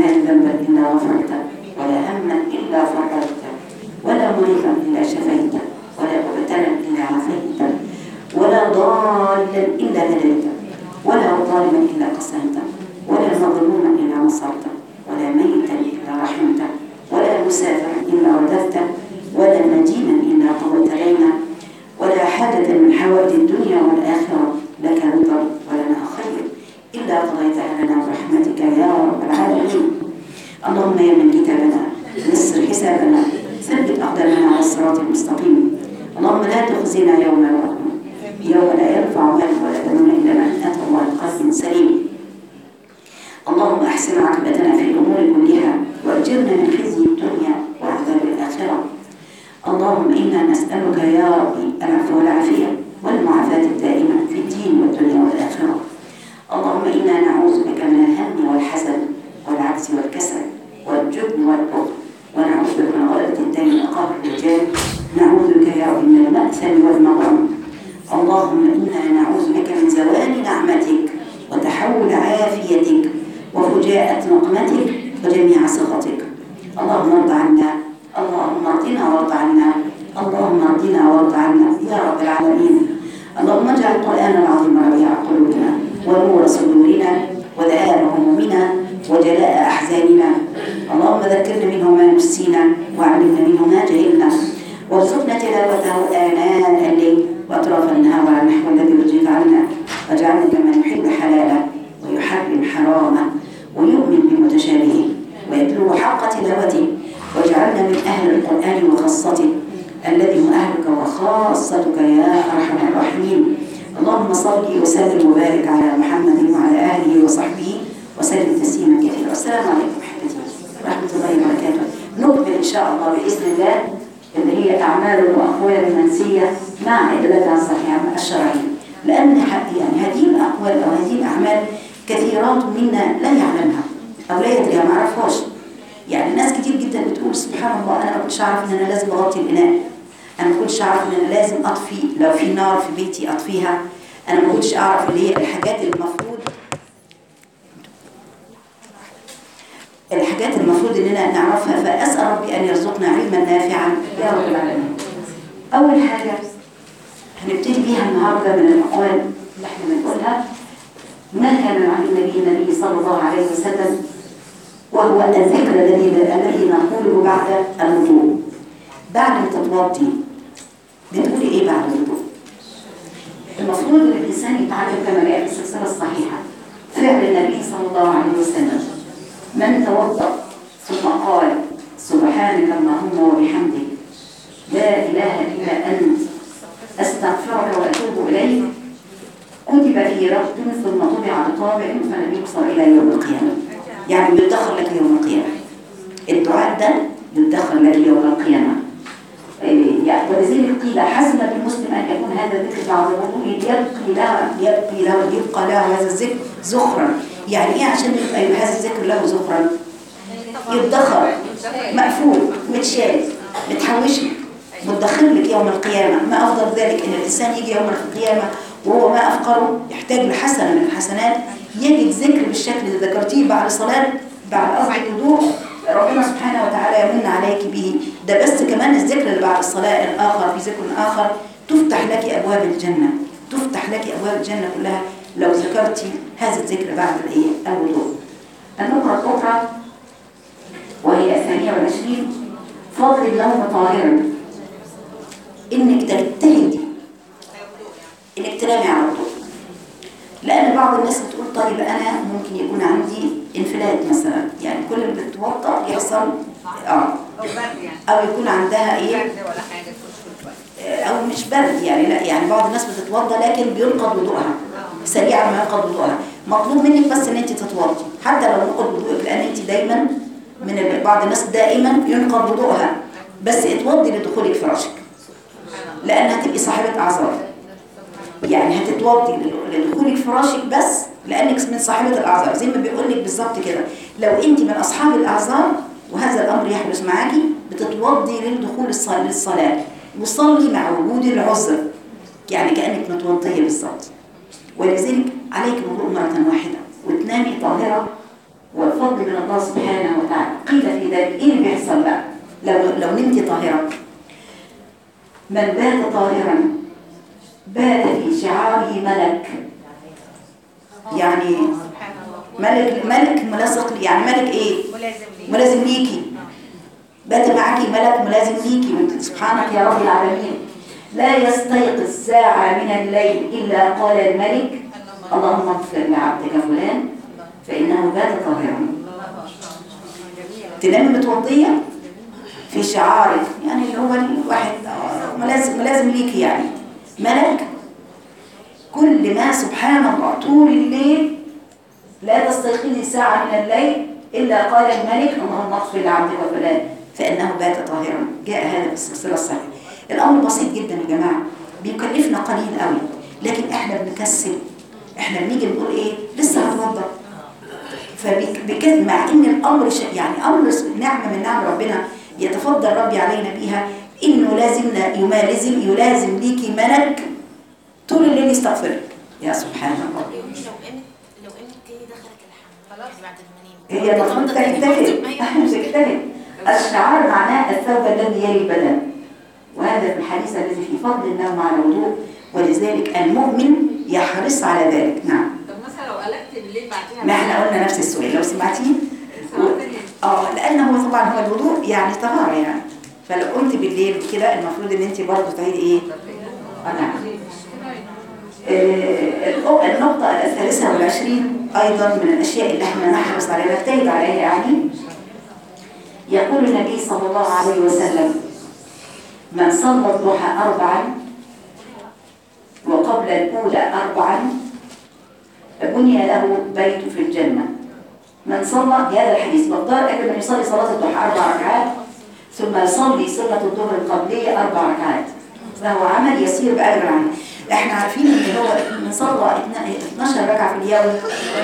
ينال ذنبا إلا غفرته ولا هما إلا فرجته ولا مريضا إلا شفيته ولا مبتلا إلا عافيته ولا ضالا إلا هديته ولا ظالما إلا قسمته ولا مظلوما إلا نصرته ولا ميتا إلا رحمته ولا مسافرا إلا رددته ولا مدينا إلا قضيت لنا ولا حاجة من حوائج الدنيا والآخرة لك رضا ولنا خير إلا قضيتها لنا برحمتك يا رب العالمين اللهم يا من كتابنا يسر حسابنا ثبت أقدامنا على الصراط المستقيم اللهم لا تخزنا يوم الوقت يوم لا ينفع مال ولا بنون إلا من أتى الله بقلب سليم اللهم أحسن عاقبتنا في الأمور كلها وأجرنا من خزي الدنيا وعذاب الآخرة اللهم إنا نسألك يا ربي العفو والعافية والمعافاة الدائمة في الدين والدنيا والآخرة اللهم إنا نعوذ بك من الهم والحزن والعجز والكسل والجبن والبخل ونعوذ بك من غلبة الدين وقهر الرجال نعوذ بك يا رب من المأثم والمغرم اللهم إنا نعوذ بك من زوال نعمتك وتحول عافيتك وفجاءة نقمتك وجميع سخطك اللهم ارض عنا اللهم ارضنا وارض عنا اللهم ارضنا وارض عنا يا رب العالمين اللهم اجعل القرآن العظيم ربيع قلوبنا ونور صدورنا وذهاب همومنا وجلاء أحزاننا اللهم ذكرنا منه ما نسينا وعلمنا منه ما جهلنا وارزقنا تلاوته آناء الليل وأطراف النهار على النحو الذي يرضيك عنا واجعلنا ممن يحب حلاله ويحرم حرامه ويؤمن بمتشابهه ويتلو حق تلاوته واجعلنا من أهل القرآن وخاصته الذي هو أهلك وخاصتك يا أرحم الراحمين اللهم صل وسلم وبارك على محمد وعلى آله وصحبه وسلم تسليما كثيرا والسلام عليكم حبيبتي ورحمة الله وبركاته نكمل إن شاء الله بإذن الله اللي هي أعمال وأقوال المنسية مع أدلتها الصحيحة الشرعية لأن ح- يعني هذه الأقوال أو هذه الأعمال كثيرات منا لا يعلمها أو لا يدريها ما عرفهاش يعني ناس كتير جدا بتقول سبحان الله أنا ما كنتش أعرف إن أنا لازم أغطي الإناء أنا ما كنتش أعرف إن أنا لازم أطفي لو في نار في بيتي أطفيها أنا ما كنتش أعرف اللي هي الحاجات اللي المفروض الحاجات المفروض اننا نعرفها فاسال ربي ان يرزقنا علما نافعا يا رب العالمين. اول حاجه هنبتدي بيها النهارده من الاقوال اللي احنا بنقولها ما كان عن النبي النبي صلى الله عليه وسلم وهو الذكر الذي الذي نقوله بعد الوضوء. بعد ما تتوضي بتقولي ايه بعد الوضوء؟ المفروض ان الانسان يتعلم كما جاء في السلسله الصحيحه فعل النبي صلى الله عليه وسلم من توضأ ثم قال سبحانك اللهم وبحمدك لا إله إلا أنت أستغفرك وأتوب إليك كتب في رقم ثم طبع بطابع فلم يكسر إلى يوم القيامة يعني بيدخر لك يوم القيامة الدعاء ده بيدخر لك يوم القيامة إيه، يعني ولذلك قيل حسن بالمسلم أن يكون هذا الذكر بعد الوضوء يبقي له يبقي له يبقى له هذا الذكر زخرا يعني إيه عشان يبقى هذا الذكر له زخرا يدخر مقفول متشال متحوش لك متدخر لك يوم القيامة ما أفضل ذلك إن الإنسان يجي يوم القيامة وهو ما أفقره يحتاج لحسنة من الحسنات يجد ذكر بالشكل اللي ذكرتيه بعد صلاة بعد قصد الوضوء ربنا سبحانه وتعالى يمن عليك به ده بس كمان الذكر اللي بعد الصلاة الآخر في ذكر آخر تفتح لك أبواب الجنة تفتح لك أبواب الجنة كلها لو ذكرتي هذا الذكر بعد الإيه الوضوء النقطة الأخرى وهي الثانية والعشرين فاضل النوم طاهرا إنك تجتهدي إنك تنامي على طول لأن بعض الناس بتقول طيب أنا ممكن يكون عندي انفلات مثلا يعني كل ما بتتوضأ يحصل اه او برد يعني أو يكون عندها إيه برد ولا حاجه كل شويه او مش برد يعني لا يعني بعض الناس بتتوضى لكن بينقض وضوءها سريعا ما ينقض وضوءها مطلوب منك بس ان انت تتوضي حتى لو نقض وضوءك لان انت دايما من ال- بعض الناس دائما ينقض وضوءها بس اتوضي لدخولك فراشك لان هتبقي صاحبه اعذار يعني هتتوضي لل- لدخولك فراشك بس لانك من صاحبه الاعذار زي ما بيقول لك بالظبط كده لو انت من اصحاب الاعذار وهذا الامر يحدث معاكي بتتوضي للدخول الص- للصلاه وصلي مع وجود العذر يعني كانك متوضيه بالظبط ولذلك عليك الوضوء مره واحده وتنامي طاهره والفضل من الله سبحانه وتعالى قيل في ذلك ايه اللي بيحصل بقى لو لو نمت طاهرة من بات طاهرا بات في شعاره ملك يعني سبحان الله ملك ملك ملصق يعني ملك ايه ملازم لي ملازم ليكي بات معاكي ملك ملازم ليكي وانت سبحانك يا رب العالمين لا يستيقظ ساعة من الليل إلا قال الملك اللهم اغفر لعبدك فلان فإنه بات طاهرا تنام متوضية في شعارك يعني اللي هو الواحد آه، ملازم ملازم ليكي يعني ملك كل ما سبحان الله طول الليل لا تستيقظي ساعة من الليل إلا قال الملك اللهم اغفر لعبدك فلان فإنه بات طاهرا جاء هذا في السلسلة الصحيحة الأمر بسيط جدا يا جماعة بيكلفنا قليل قوي لكن احنا بنكسل احنا بنيجي نقول ايه لسه هتوضى فبكده مع ان الامر ش... يعني امر س- نعمه من نعم ربنا يتفضل ربي علينا بيها انه لازمنا يمالزم يلازم ليكي ملك طول الليل يستغفرك يا سبحان الله لو قامت لو قامت تاني دخلت الحمام خلاص. بعد المنام هي المفروض تجتهد مش تجتهد الشعار معناه الثوب الذي يلي البدن وهذا في الحديث الذي في فضل النوم على الوضوء ولذلك المؤمن يحرص على ذلك نعم طب مثلا لو قلقت بالليل بعديها ما احنا قلنا نفس السؤال لو سمعتيه اه لان هو طبعا هو الوضوء يعني طهاره يعني فلو قمت بالليل كده المفروض ان انت برضه تعيدي ايه؟ اه نعم آه، النق- النقطة الثالثة والعشرين أيضا من الأشياء اللي احنا نحرص عليها نجتهد عليها يعني يقول النبي صلى الله عليه وسلم من صلى الضحى أربعا وقبل الأولى أربعا بني له بيت في الجنة من صلى هذا الحديث مقدار قبل ما يصلي صلاة الضحى أربع ركعات ثم يصلي سنة الظهر القبلية أربع ركعات فهو عمل يسير بأجر عنه احنا عارفين ان هو من صلى 12 ركعة في اليوم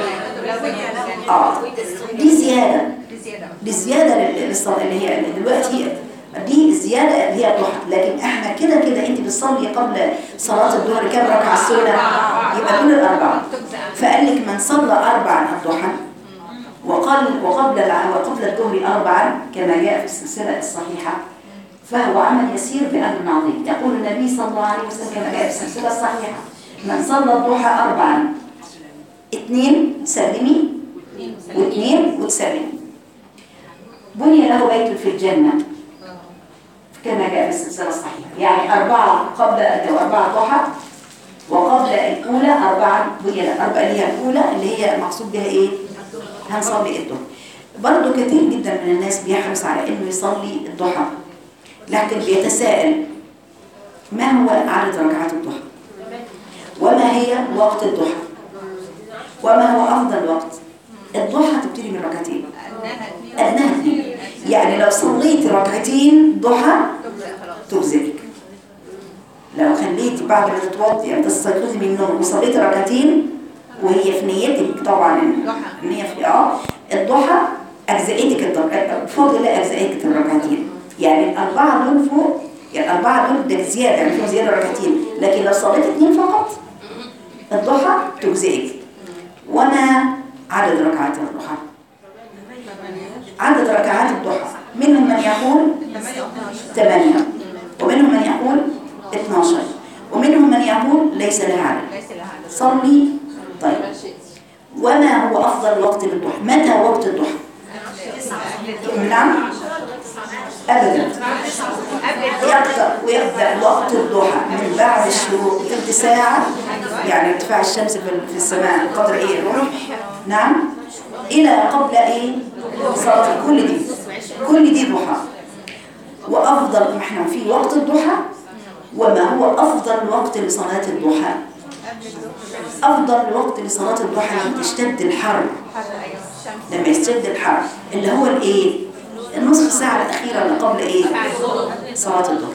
اه دي زيادة بزيادة دي زيادة لل- للصلاة اللي هي دلوقتي دي زيادة اللي هي الضحى لكن احنا كده كده انت بتصلي قبل صلاة الظهر كام ركعة السنة يبقى دول الأربعة فقال لك من صلى أربعا الضحى وقال وقبل الع- وقبل الظهر أربعا كما جاء في السلسلة الصحيحة فهو عمل يسير بأجر عظيم يقول النبي صلى الله عليه وسلم كما جاء في السلسلة الصحيحة من صلى الضحى أربعا اثنين سلمي واثنين وتسلمي بني له بيت في الجنة كما جاء في السلسلة الصحيحة يعني أربعة قبل أربعة ضحى وقبل الأولى أربعة بني له أربعة اللي هي الأولى اللي هي مقصود بها إيه؟ هنصلي الظهر برضه كثير جدا من الناس بيحرص على إنه يصلي الضحى لكن بيتساءل ما هو عدد ركعات الضحى؟ وما هي وقت الضحى؟ وما هو أفضل وقت؟ الضحى تبتدي من ركعتين أدناها اثنين يعني لو صليت ركعتين ضحى تجزئك لو خليتي بعد ما تتوضي يعني تستيقظي من النوم وصليتي ركعتين وهي في نيتك طبعا إن- ان هي في اه الضحى اجزئتك الضحى بفضل الله اجزئتك الركعتين يعني الاربعه دول فوق يعني الاربعه دول ده زياده يعني فيهم زياده ركعتين لكن لو صليت اثنين فقط الضحى تجزئك وما عدد ركعات الضحى عدد ركعات الضحى منهم من يقول ثمانية ومنهم من يقول 12 ومنهم من يقول ليس لها عدد ليس لها عدد صلي طيب وما هو أفضل وقت للضحى متى وقت الضحى نعم أبدا يبدأ ويبدأ وقت الضحى من بعد الشروق تلت ساعة يعني ارتفاع الشمس في في السماء قدر ايه الرمح نعم إلى قبل ايه صلاة كل دي كل دي ضحى وأفضل ما احنا في وقت الضحى وما هو أفضل وقت لصلاة الضحى أفضل وقت لصلاة الضحى لما تشتد الحر لما يشتد الحر اللي هو الايه النصف ساعة الأخيرة اللي قبل ايه صلاة الظهر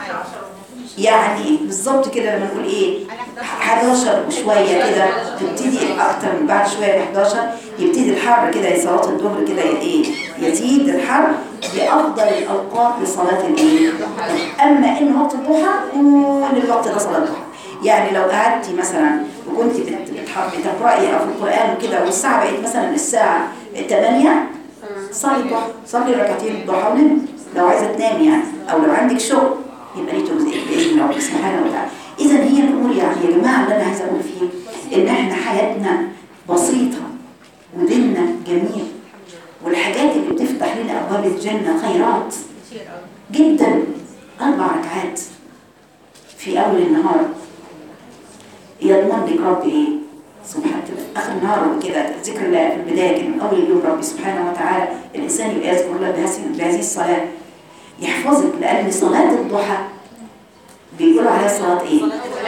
يعني بالظبط كده لما نقول ايه 11 وشوية كده تبتدي اكتر من بعد شوية ب 11 يبتدي الحر كده صلاة الظهر كده ايه يزيد الحر بأفضل الأوقات لصلاة الايه أما إن وقت الضحى كل الوقت ده صلاة الضحى يعني لو قعدتي مثلا وكنت بت- بتح- بتقرأي أو في القرآن وكده والساعة بقت مثلا الساعة ثمانية صلي الضحى صلي ركعتين الضحى ونام لو عايزة تنام يعني أو لو عندك شغل يبقى ليه تجزئك بإذن الله سبحانه وتعالى إذا هي الأمور يعني يا جماعة اللي أنا عايزة أقول فيه إن إحنا حياتنا بسيطة وديننا جميل والحاجات اللي بتفتح لنا أبواب الجنة خيرات جدا أربع ركعات في أول النهار يضمن لك ربي إيه؟ سبحانه وتعالى آخر النهار كده ذكر الله في البداية كده من أول اليوم ربي سبحانه وتعالى الإنسان يبقى يذكر الله بهذه بهذه الصلاة يحفظك لأن صلاة الضحى بيقولوا عليها صلاة إيه؟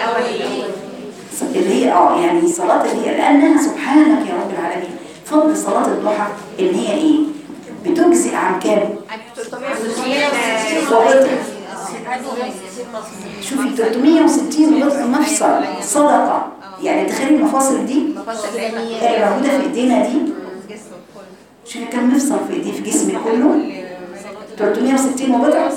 اللي هي اه يعني صلاة اللي هي لأنها سبحانك يا رب العالمين فضل صلاة الضحى إن هي إيه؟ بتجزئ عن كام؟ شوفي 360 بضع مفصل صدقة يعني تخيلي المفاصل دي اللي موجودة في ايدينا دي شوفي كم مفصل في ايدي في جسمي كله 360 وبضع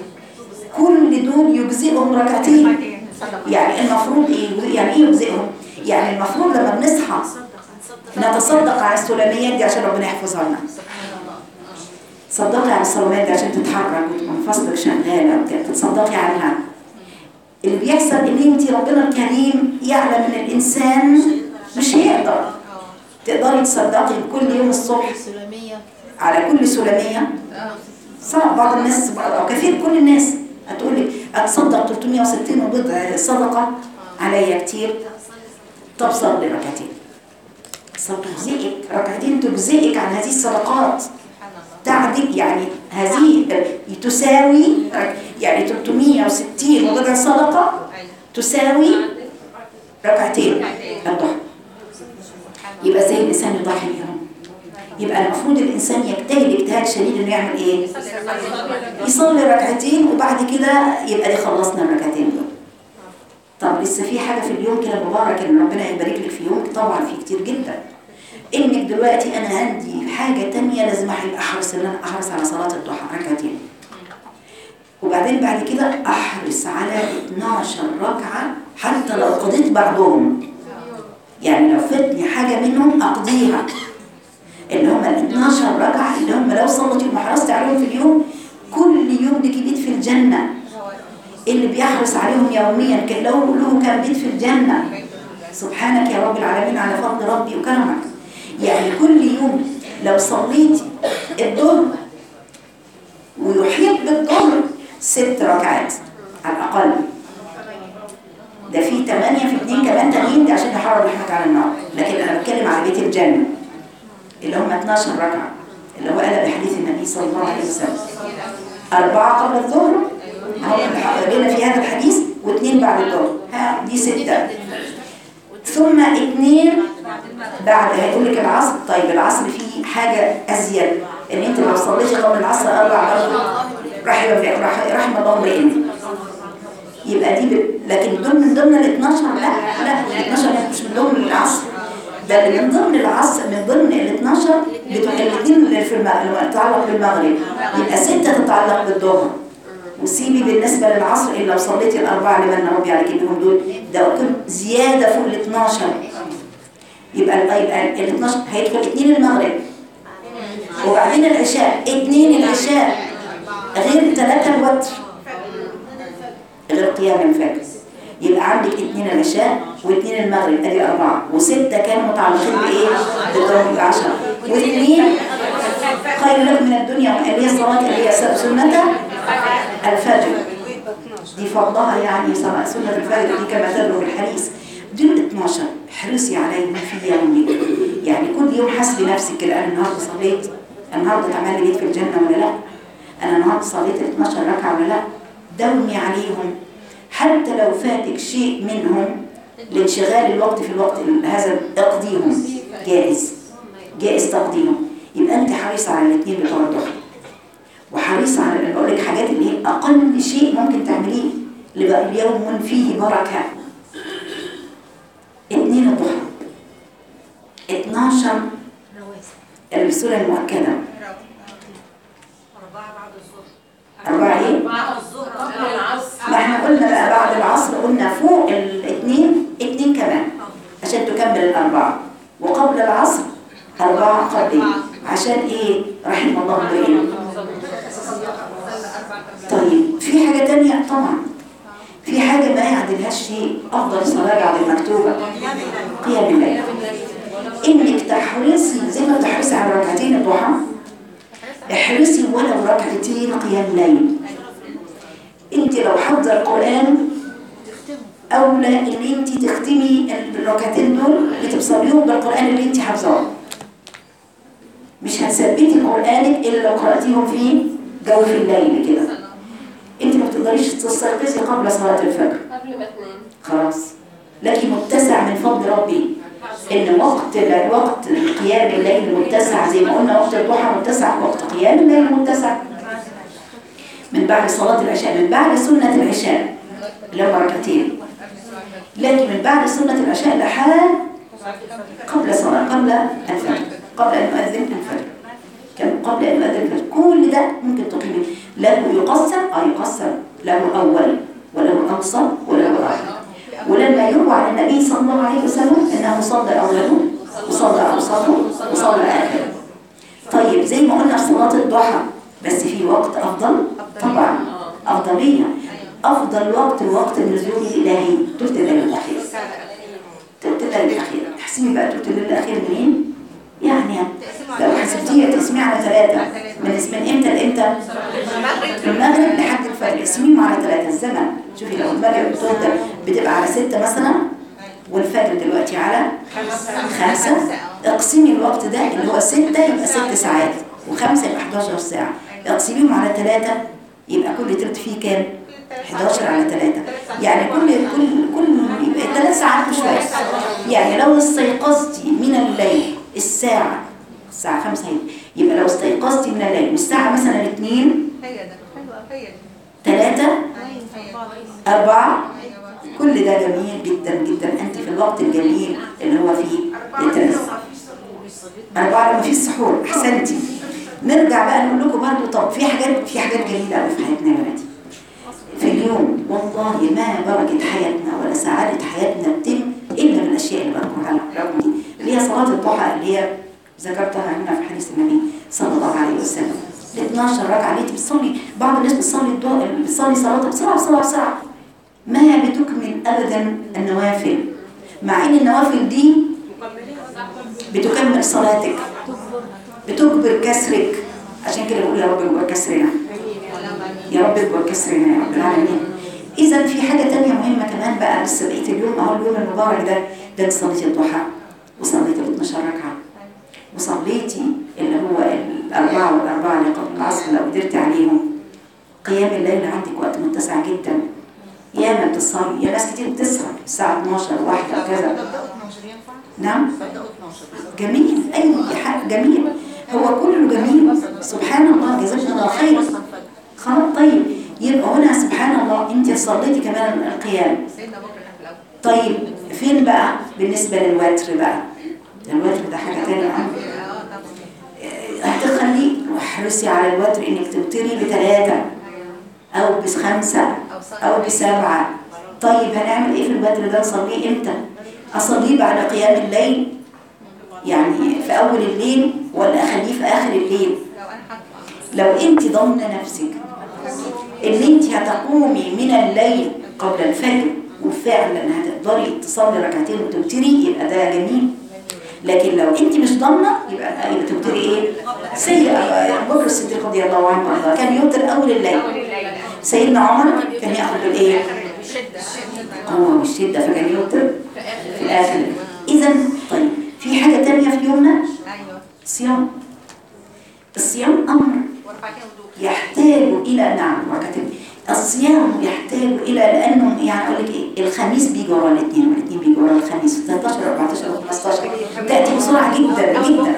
كل دول يجزئهم ركعتين يعني المفروض ايه يعني ايه يجزئهم يعني المفروض لما بنصحى نتصدق على السلميات دي عشان ربنا يحفظها لنا تصدقي على السلميات دي عشان تتحرك وتكون فصلك شغاله وكده تتصدقي عنها اللي بيحصل ان انت ربنا الكريم يعلم ان الانسان مش هيقدر تقدري تصدقي كل يوم الصبح على كل سلميه صعب بعض الناس او كثير كل الناس هتقول لي اتصدق 360 وبضع صدقه عليا كتير طب صلي ركعتين صلي تجزئك ركعتين تجزئك عن هذه الصدقات تعدل يعني هذه تساوي يعني 360 وبضع صدقه تساوي ركعتين الضحى يبقى زي الانسان يضحي بيهم يبقى المفروض الانسان يجتهد اجتهاد شديد انه يعمل ايه يصلي ركعتين وبعد كده يبقى دي خلصنا الركعتين دول طب لسه في حاجه في اليوم كده مبارك ان ربنا يبارك لك في يوم طبعا في كتير جدا انك دلوقتي انا عندي حاجه تانية لازم احرص ان انا احرص على صلاه الضحى ركعتين وبعدين بعد كده احرص على 12 ركعه حتى لو قضيت بعضهم يعني لو فاتني حاجه منهم اقضيها اللي هم ال 12 ركعه اللي هم لو صليتي وحرصت عليهم في اليوم كل يوم لك بيت في الجنه اللي بيحرص عليهم يوميا كان له له كان بيت في الجنه سبحانك يا رب العالمين على فضل ربي وكرمك يعني كل يوم لو صليتي الظهر ويحيط بالظهر ست ركعات على الأقل ده في ثمانية في اثنين كمان تانيين ده عشان يحرر رحمك على النار لكن أنا بتكلم على بيت الجنة اللي هم 12 ركعة اللي هو قال بحديث النبي صلى الله عليه وسلم أربعة قبل الظهر لنا في هذا الحديث واثنين بعد الظهر ها دي ستة ثم اثنين بعد هيقول لك العصر طيب العصر فيه حاجة أزيد ان انت لو صليتي قبل العصر أربع برضه رحم رحم الله امرئ يبقى دي ب... لكن دول من ضمن ال 12 لا لا ال 12 مش من ضمن العصر ده اللي من ضمن العصر من ضمن ال 12 الاثنين اللي في المغرب اللي تتعلق بالمغرب يبقى ستة تتعلق بالظهر وسيبي بالنسبة للعصر إلا لو صليتي الأربعة اللي من ربي عليك إنهم دول ده زيادة فوق ال 12 يبقى ال 12 هيدخل اثنين المغرب وبعدين العشاء اثنين العشاء غير ثلاثة الوتر غير قيام الفجر يبقى عندك اثنين العشاء واثنين المغرب ادي اربعه وسته كانوا متعلقين بايه؟ بالضرب يبقى 10 واثنين خير لك من الدنيا اللي هي الصلاه اللي هي سنه الفجر دي فضلها يعني سنه الفجر دي كما تبلغ الحديث دول 12 احرصي عليهم في يومك يعني كل يوم حاسبي نفسك كده انا النهارده صليت النهارده اتعمل لي بيت في الجنه ولا لا؟ انا النهارده صليت 12 ركعه ولا لا؟ دومي عليهم حتى لو فاتك شيء منهم لانشغال الوقت في الوقت هذا اقضيهم جائز جائز تقضيهم يبقى انت حريصه على الاثنين بتوع الضحى وحريصه على اللي بقول لك حاجات اللي هي اقل شيء ممكن تعمليه اللي بقى اليوم فيه بركه اثنين الضحى 12 السوره المؤكده أربعة إيه؟ ما احنا قلنا بقى بعد العصر قلنا فوق الاثنين اثنين كمان عشان تكمل الأربعة وقبل العصر أربعة قبل عشان ايه رحم الله امرئ طيب في حاجة تانية طبعا في حاجة ما يعدلهاش شيء أفضل صلاة بعد المكتوبة قيام الليل إنك تحرصي زي ما تحرصي على ركعتين الضحى احرصي ولو ركعتين قيام ليل انت لو حافظه القرآن أولى إن انت تختمي الركعتين دول اللي تصليهم بالقرآن اللي انت حافظاه مش هتثبتي قرآنك إلا لو قرأتيهم في جوف الليل كده انت ما بتقدريش تستيقظي قبل صلاة الفجر قبل ما تنام خلاص لك متسع من فضل ربي ان وقت وقت قيام الليل متسع زي ما قلنا وقت الضحى متسع وقت قيام الليل متسع من بعد صلاة العشاء من بعد سنة العشاء اللي هم ركعتين لكن من بعد سنة العشاء لحال قبل صلاة قبل الفجر قبل أن يؤذن الفجر كان قبل أن يؤذن الفجر كل ده ممكن تقيمه له يقسم أو يقسم له أول وله أوسط وله آخر ولما يروى عن النبي صلى الله عليه وسلم أنه صلى أوله وصلى أوسطه وصلى آخره طيب زي ما قلنا في صلاة الضحى بس في وقت أفضل طبعا أفضلية أفضل وقت وقت النزول الإلهي تلت الليل الأخير تلت الليل الأخير احسبي بقى تلت الليل الأخير منين؟ يعني لو حسبتيها تقسميها على ثلاثة من من امتى لامتى؟ من المغرب لحد الفجر اقسميهم على ثلاثة الزمن شوفي لو المغرب بتبدأ بتبقى على ستة مثلا والفجر دلوقتي على خمسة اقسمي الوقت ده اللي هو ستة يبقى ست ساعات وخمسة يبقى 11 ساعة اقسميهم على ثلاثة يبقى كل تلت فيه كام؟ 11 على 3 يعني كل كل كل يبقى 3 ساعات وشوية يعني لو استيقظتي من الليل الساعة الساعة 5 هي يبقى لو استيقظتي من الليل من الساعة مثلا 2 هي ده حلوة هي دي 3 4 كل ده جميل جدا جدا انت في الوقت الجميل اللي هو فيه يتنزل أربعة لما في السحور أحسنتي نرجع بقى نقول لكم برضه طب في حاجات في حاجات جميلة قوي في حياتنا يا بناتي في اليوم والله ما بركة حياتنا ولا سعادة حياتنا بتم إلا من الأشياء اللي بذكرها لكم دي اللي هي صلاة الضحى اللي هي ذكرتها هنا في حديث النبي صلى الله عليه وسلم ال 12 ركعة اللي انت بتصلي بعض الناس بتصلي الضوء بتصلي صلاتها بسرعة بسرعة بسرعة ما بتكمل أبدا النوافل مع إن النوافل دي بتكمل صلاتك بتجبر كسرك عشان كده بقول يا رب اجبر كسرنا يا رب اجبر كسرنا يا رب العالمين اذا في حاجه تانية مهمه كمان بقى لسه بقيه اليوم اهو اليوم المبارك ده ده انت صليتي الضحى وصليتي ال 12 ركعه وصليتي اللي هو الاربعه والاربعه اللي قبل العصر لو قدرت عليهم قيام الليل عندك وقت متسع جدا ياما بتصلي يا ناس كتير بتسهر الساعه 12 واحدة كذا نعم جميل اي حاجه جميل هو كله جميل سبحان الله جزاكم الله خير خلاص طيب يبقى هنا سبحان الله انت صليتي كمان القيام سيدنا بكر كان في الأول طيب فين بقى بالنسبه للوتر بقى الوتر ده حاجه تانية عنه اه طبعا هتخلي واحرصي على الوتر انك توتري بثلاثه او بخمسه او بسبعه طيب هنعمل ايه في الوتر ده نصليه امتى اصليه بعد قيام الليل يعني في اول الليل ولا اخليه في اخر الليل لو أنا حاطة لو انت ضامنه نفسك ان انت هتقومي من الليل قبل الفجر وفعلا هتقدري تصلي ركعتين وتوتري يبقى ده جميل لكن لو انت مش ضامنه يبقى يبقى توتري ايه سيء ابو بكر الصديق رضي الله عنه وارضاه كان يوتر اول الليل سيدنا عمر كان ياخذ بالايه قوه والشده فكان يوتر في الاخر اذا طيب في حاجه تانية في يومنا أيوه صيام الصيام امر ورفعتين وضوء يحتاج إلى نعم ركعتين الصيام يحتاج إلى لأنه يعني أقول لك إيه الخميس بيجي ورا الاثنين والاثنين بيجي ورا الخميس 13 14 15 تأتي بسرعة جدا جدا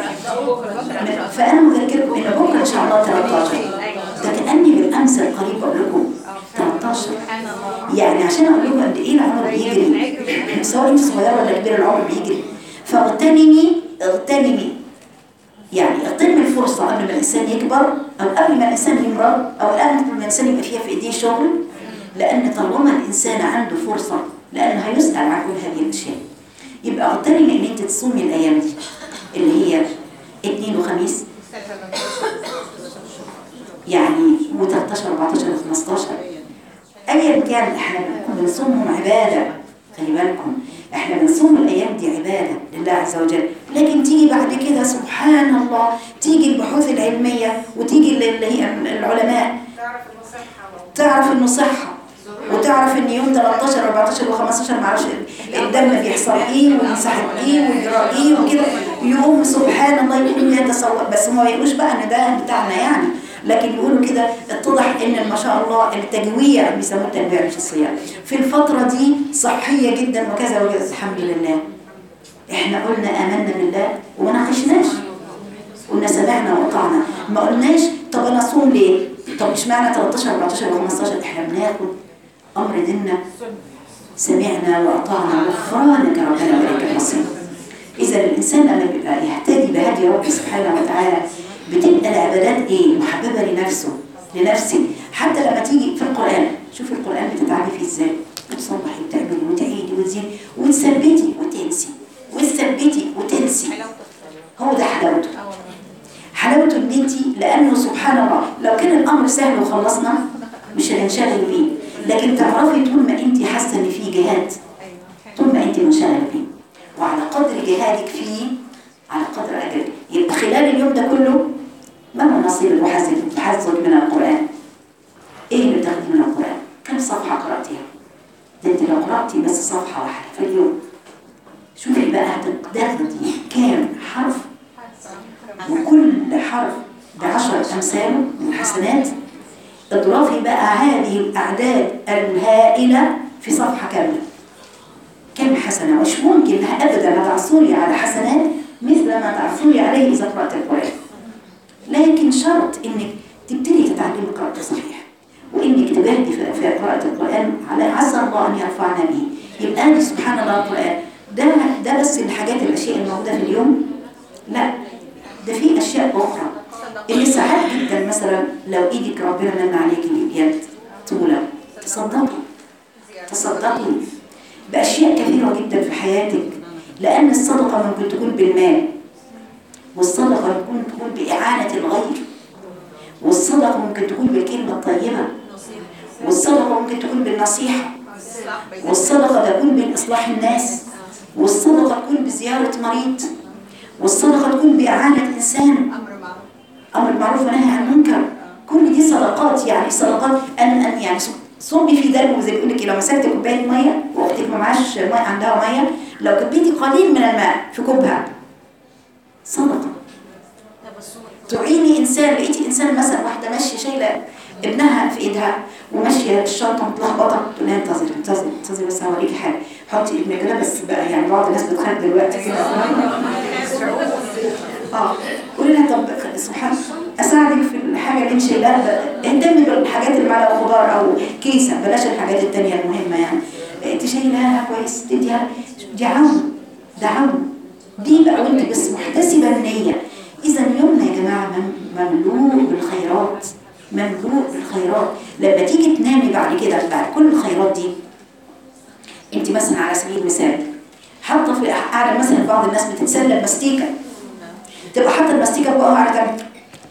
فأنا مذكركم إن بكرة إن شاء الله 13 ده كأني بالأمس القريب أقول لكم 13 سبحان الله يعني عشان أقول لكم قد إيه العمر بيجري سواء أنت صغيرة ولا كبيرة العمر بيجري فاغتنمي اغتنمي يعني اغتنم الفرصة قبل ما الإنسان يكبر أو قبل ما الإنسان يمرض أو قبل ما الإنسان يبقى فيها في إيديه شغل لأن طالما الإنسان عنده فرصة لأنه هيسأل عن كل هذه الأشياء يبقى اغتنمي إن أنت تصومي الأيام دي اللي هي اثنين وخميس بنصومهم عبادة خلي بالكم احنا بنصوم الايام دي عبادة لله عز وجل لكن تيجي بعد كده سبحان الله تيجي البحوث العلمية وتيجي اللي هي العلماء تعرف انه صحه تعرف انه صحة وتعرف ان يوم 13 14 و15 معرفش الدم بيحصل ايه وينسحب ايه ويجرى ايه وكده يقوم سبحان الله يقوم يتصور بس ما يقولوش بقى ان ده بتاعنا يعني لكن يقولوا كده اتضح ان ما شاء الله التجويع بيسموه التجويع مش الصيام في الفترة دي صحية جدا وكذا وكذا الحمد لله احنا قلنا امنا بالله وما ناقشناش قلنا سمعنا وقعنا ما قلناش طب انا اصوم ليه طب اشمعنى 13 14 و15 احنا بناخد امر ديننا سمعنا واطعنا غفرانك ربنا وإليك المصير اذا الانسان لما بيبقى يهتدي بهدي ربي سبحانه وتعالى بتبقى العبادات ايه محببه لنفسه لنفسي حتى لما تيجي في القران شوفي القران بتتعبي فيه ازاي بتصبحي وتعملي وتعيدي وتزيدي وتثبتي وتنسي وتثبتي وتنسي هو ده حلاوته اه والله حلاوته ان انت لانه سبحان الله لو كان الامر سهل وخلصنا مش هننشغل بيه لكن تعرفي طول ما انت حاسه ان في جهاد ايوه طول ما انت منشغله بيه وعلى قدر جهادك فيه على قدر اجرك يبقى خلال اليوم ده كله ما هو نصيب المحزن تحزن من القران ايه اللي بتاخدي من القران كم صفحه قراتيها ده انت لو قراتي بس صفحه واحده في اليوم شوفي بقى هتاخدي كام حرف وكل حرف بعشرة أمثاله من الحسنات اضرافي بقى هذه الأعداد الهائلة في صفحة كاملة كم حسنة مش ممكن أبدا هتعصري على حسنات مثل ما تعصري عليه إذا قرأت القرآن لكن شرط إنك تبتدي تتعلمي قراءة صحيح وإنك تجاهدي في في قراءة القرآن على عسى الله أن يرفعنا به يبقى أنا سبحان الله القرآن ده ده بس الحاجات الأشياء الموجودة في اليوم لا ده في أشياء أخرى اللي ساعات جدا مثلا لو إيدك ربنا من عليكي بيد طولة تصدقي تصدقي بأشياء كثيرة جدا في حياتك لأن الصدقة ممكن تكون بالمال والصدقة ممكن تكون بإعانة الغير والصدقة ممكن تكون بالكلمة الطيبة والصدقة ممكن تكون بالنصيحة والصدقة تكون بإصلاح الناس والصدقة تكون بزيارة مريض والصدقة تكون بإعانة إنسان امر معروف أمر بالمعروف ونهي عن المنكر كل دي صدقات يعني صدقات أن أن يعني صبي في درب زي بيقول لك لو مسكت كوباية مية وأختك ما معاش مية عندها مية لو كبيتي قليل من الماء في كوبها صدقة تعيني إنسان لقيتي إنسان مثلا واحدة ماشية شايلة ابنها في إيدها وماشية الشنطة متلخبطة تقول لها انتظري انتظري انتظري بس هوريكي حاجة حطي ابنك كده بس بقى يعني بعض الناس بتخاف دلوقتي كده اه قولي لها طب سبحان اساعدك في الحاجه اللي انت شايلاها اهتمي بالحاجات اللي معاها خضار او كيسه بلاش الحاجات التانية المهمه يعني انت شايلاها كويس تديها دي عون ده عون دي بقى وانت بس محتسبه النيه اذا يومنا يا جماعه مم- مملوء بالخيرات مملوء بالخيرات لما تيجي تنامي بعد كده بعد كل الخيرات دي انت مثلا على سبيل المثال حاطه في قاعده مثلا بعض الناس بتتسلى بمستيكه تبقى حاطه المستيكه فوقها على جنب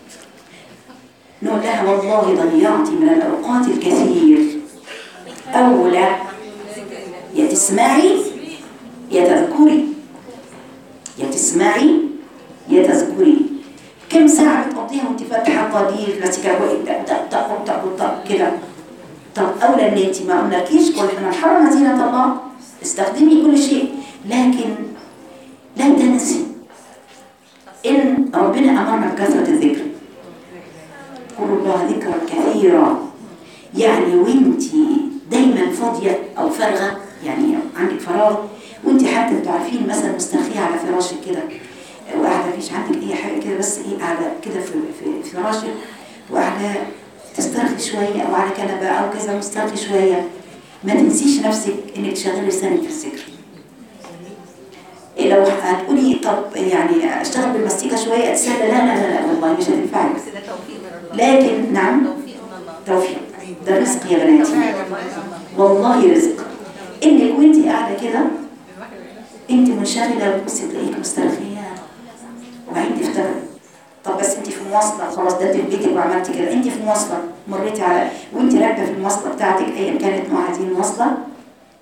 نقول لها والله ضيعتي من الاوقات الكثير اولى يا تسمعي يا تذكري يا تسمعي يا تذكري كم ساعة بتقضيها وانت فاتحة قدير المستيكة وقت طق طق طق طق كده طب أولى إن أنت ما قلناكيش كل احنا نحرم زينة الله استخدمي كل شيء لكن لا تنسي إن ربنا أمرنا بكثرة الذكر قولوا الله ذكرا كثيرا يعني وانت دايما فاضية أو فارغة يعني عندك فراغ وانت حتى انتوا عارفين مثلا مسترخية على فراشك كده وقاعدة مفيش عندك أي حاجة كده بس إيه قاعدة كده في, في, في فراشك وقاعدة تسترخي شوية أو على كنبة أو كذا مسترخي شوية ما تنسيش نفسك إنك تشغلي لسانك في الذكر إيه لو هتقولي طب يعني اشتغل بالمستيكة شوية اتسلى لا لا لا, لا والله مش هتنفعك بس ده توفيق من الله لكن نعم توفيق من الله توفيق ده رزق يا بناتي والله رزق انك وانت قاعده كده انت منشغله وتبصي تلاقيك مسترخيه وبعدين تفتكري طب بس انت في مواصله خلاص ده انت في بيتك وعملتي كده انت في مواصله مريتي على وانت راكبه في المواصله بتاعتك ايا كانت نوع هذه المواصله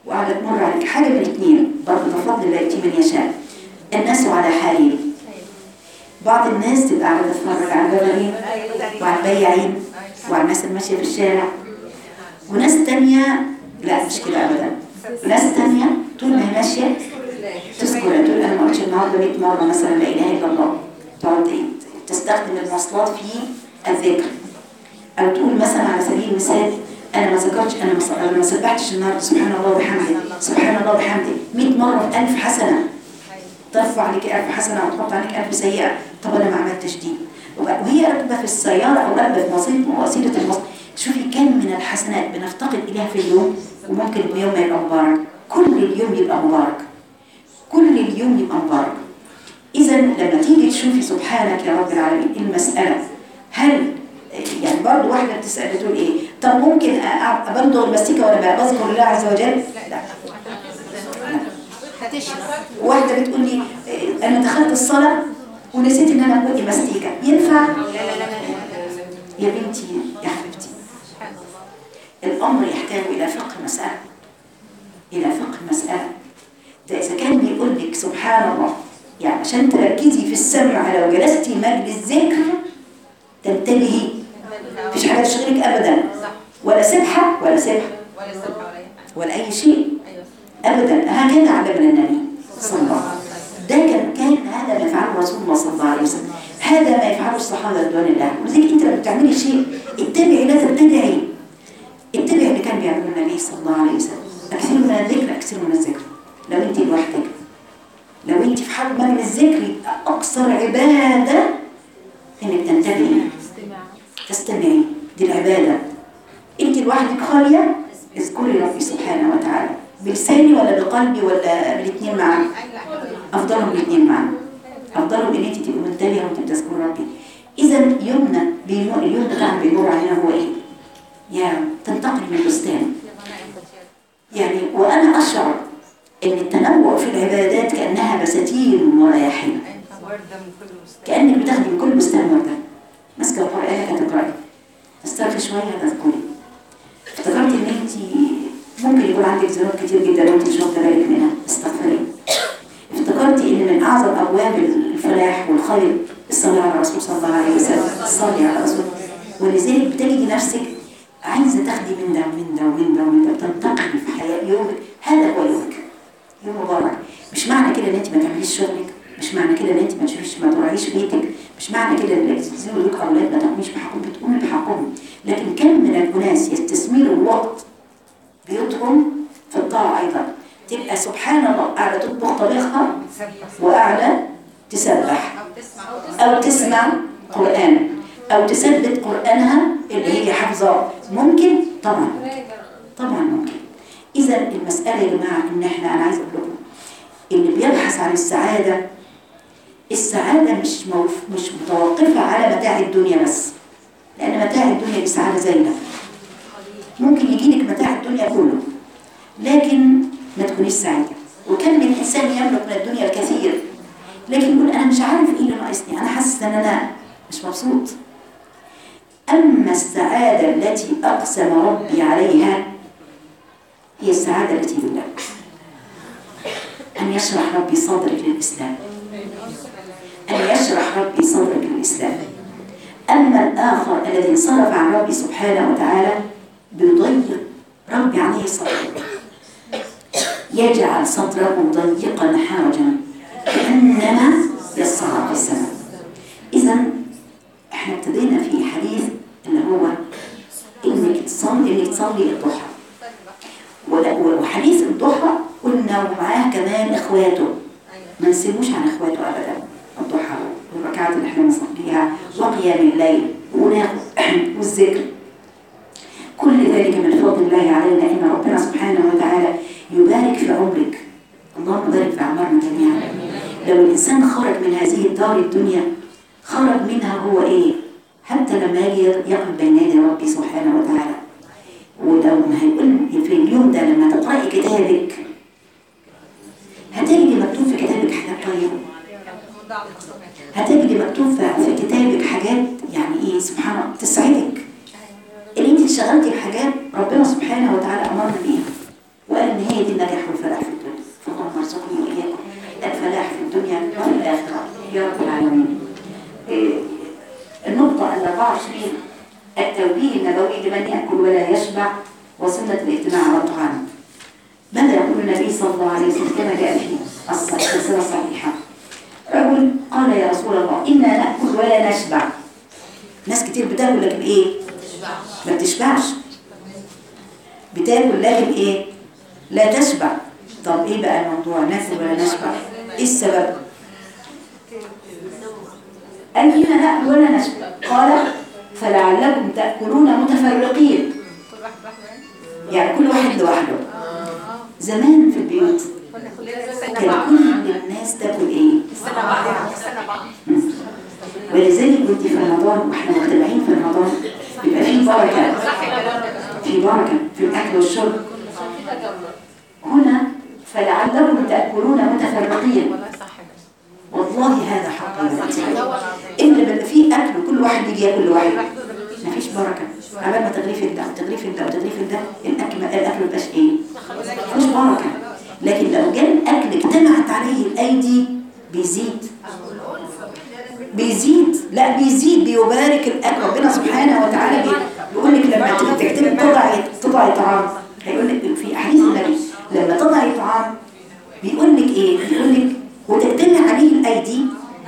وقاعدة تمر عليك حاجة من الاثنين برضه ده فضل الله يؤتي من يشاء الناس على حالهم بعض الناس تبقى قاعدة تتفرج على الجبلين وعلى البياعين وعلى الناس الماشية في الشارع وناس تانية لا مش كده أبدا ناس تانية طول ما هي ماشية تذكر تقول أنا ما قلتش النهاردة 100 مرة مثلا لا إله إلا الله تقعد تستخدم المواصلات في الذكر أو تقول مثلا على سبيل المثال أنا ما ذكرتش أنا ما ص- أنا ما سبحتش النهاردة سبحان الله وبحمده سبحان الله وبحمده 100 مرة في 1000 حسنة ترفع عليك ألف حسنة وتحط عليك ألف سيئة طب أنا ما عملتش دي وب- وهي راكبة في السيارة أو راكبة في وسيلة وسيلة المواصلات شوفي كم من الحسنات بنفتقد إليها في اليوم وممكن اليوم ما يبقى مبارك كل اليوم يبقى مبارك كل اليوم يبقى مبارك إذا لما تيجي تشوفي سبحانك يا رب العالمين المسألة هل يعني برضه واحدة بتسأل بتقول إيه طب ممكن أ- أ- أبلغ المستيكة وأنا بذكر الله عز وجل لا هتشرب واحدة بتقول لي إيه، أنا دخلت الصلاة ونسيت إن أنا أقول مستيكة ينفع؟ يا بنتي يا حبيبتي سبحان الله الأمر يحتاج إلى فقه مسألة إلى فقه مسألة ده إذا كان بيقول لك سبحان الله يعني عشان تركزي في السمع لو جلستي مجلس ذكر تنتبهي مفيش حاجة تشغلك أبدا صح ولا سبحة ولا سبحة ولا سبحة ولا أي حاجة ولا أي شيء أيوة أبدا هكذا علمنا النبي صلى الله عليه وسلم ده كان كان هذا ما يفعله رسول الله صلى الله عليه وسلم هذا ما يفعله الصحابة رضوان الله عنهم ولذلك أنت لما بتعملي شيء اتبعي لا تبتدعي اتبعي اللي كان بيعمله النبي صلى الله عليه وسلم أكثروا من الذكر أكثروا من الذكر لو أنت لوحدك لو أنت في حال مجلس ذكر يبقى أكثر عبادة إنك تنتبهي تستمعي دي العبادة أنت لوحدك خالية اذكري ربي سبحانه وتعالى بلساني ولا بقلبي ولا الاثنين معا أفضلهم الاثنين معا أفضلهم إن أنت تبقي منتبهة وأنت بتذكري ربي إذا يومنا بيمر اليوم بتاعنا بيمر علينا هو إيه؟ يا تنتقل من بستان يعني وأنا أشعر إن التنوع في العبادات كأنها بساتين ورياحين وردة من كل مستوى كأنك بتاخدي من كل بستان وردة ماسكة القرآن هتقرأي تسترخي شوية هتذكري افتكرت إن أنت ممكن يكون عندك ذنوب كتير جدا وأنت مش واخدة بالك منها استغفري افتكرت إن من أعظم أبواب الفلاح والخير الصلاة على الرسول صلى الله عليه وسلم الصلاة على الرسول ولذلك بتجدي نفسك عايزة تاخدي من ده ومن ده ومن ده ومن ده تنتقلي في حياة يومك هذا هو يومك يوم مبارك مش معنى كده ان انت ما تعمليش شغلك مش معنى كده ان انت ما تشوفيش ما تراعيش بيتك مش معنى كده ان زي ما لك اولاد ما تقوميش بحقهم بتقومي بحقهم لكن كم من الناس يستثمروا الوقت بيوتهم في الطاعه ايضا تبقى سبحان الله قاعده تطبخ طبيخها وقاعده تسبح أو تسمع أو تسمع قرآن أو تثبت قرآنها اللي هي حافظاه ممكن طبعا طبعا ممكن إذا المسألة يا جماعة إن إحنا أنا عايز أقول لكم اللي بيبحث عن السعادة السعادة مش موف مش متوقفة على متاع الدنيا بس لأن متاع الدنيا دي سعادة زايلة ممكن يجيلك متاع الدنيا كله لكن ما تكونيش سعيدة وكم من إنسان يملك من الدنيا الكثير لكن يقول أنا مش عارف إيه اللي ناقصني أنا حاسس إن أنا مش مبسوط أما السعادة التي أقسم ربي عليها هي السعادة التي بالله أن يشرح ربي صدرك للإسلام أن يشرح ربي صدرك للإسلام أما الآخر الذي انصرف عن ربي سبحانه وتعالى بيضيق ربي عليه صدره يجعل صدره ضيقا حرجا كأنما يصعد في السماء إذا احنا ابتدينا في حديث اللي هو انك تصلي انك تصلي الضحى ولا- وحديث الضحى قلنا ومعاه كمان اخواته ما نسيبوش عن اخواته ابدا الضحى والركعات اللي احنا بنصليها وقيام الليل وناخد والذكر كل ذلك من فضل الله علينا ان ربنا سبحانه وتعالى يبارك في عمرك اللهم بارك في اعمارنا جميعا لو الانسان خرج من هذه الدار الدنيا خرج منها هو ايه حتى لما يجي يقف بين يدي ربي سبحانه وتعالى ولو ما هيقول في اليوم ده لما تقرأي كتابك هتجدي مكتوب في كتابك حاجات طيبة هتجدي مكتوب في في كتابك حاجات يعني ايه سبحان الله تسعدك اللي انت اشتغلتي بحاجات ربنا سبحانه وتعالى امرنا بيها وقال ان هي هي دي النجاح والفلاح في الدنيا فاللهم ارزقني واياكم الفلاح في الدنيا وفي الاخره يا رب العالمين إيه، النقطه ال 24 التوجيه النبوي لمن ياكل ولا يشبع وسنه الاجتماع على الطعام ماذا يقول النبي صلى الله عليه وسلم كما جاء في السلسله الصحيحه رجل قال يا رسول الله انا ناكل ولا نشبع ناس كتير بتاكل لكن ايه ما بتشبعش بتاكل لكن ايه لا تشبع طب ايه بقى الموضوع ناكل ولا نشبع ايه السبب قال هنا ناكل ولا نشبع قال فلعلكم تاكلون متفرقين كل واحد واحد يعني كل واحد لوحده زمان في البيوت كان كل الناس تاكل ايه ولذلك كنت في رمضان واحنا مجتمعين في رمضان بيبقى فيه بركه في بركه في الاكل والشرب هنا فلعلكم تاكلون متفرقين والله صح والله هذا حق يا بنتي ان لما في اكل كل واحد يجي ياكل لوحده مفيش بركه عمال ما تغريف ده وتغريف ده وتغريف ده الاكل الاكل ما يبقاش ايه مفيش بركه لكن لو جاء الاكل اجتمعت عليه الايدي بيزيد بيزيد لا بيزيد بيبارك الاكل ربنا سبحانه وتعالى بي- بيقول لك لما تيجي تكتبي تضعي تضعي طعام هيقول لك في احاديث النبي لما تضعي طعام بيقول لك ايه بيقول لك وتجتمع عليه الايدي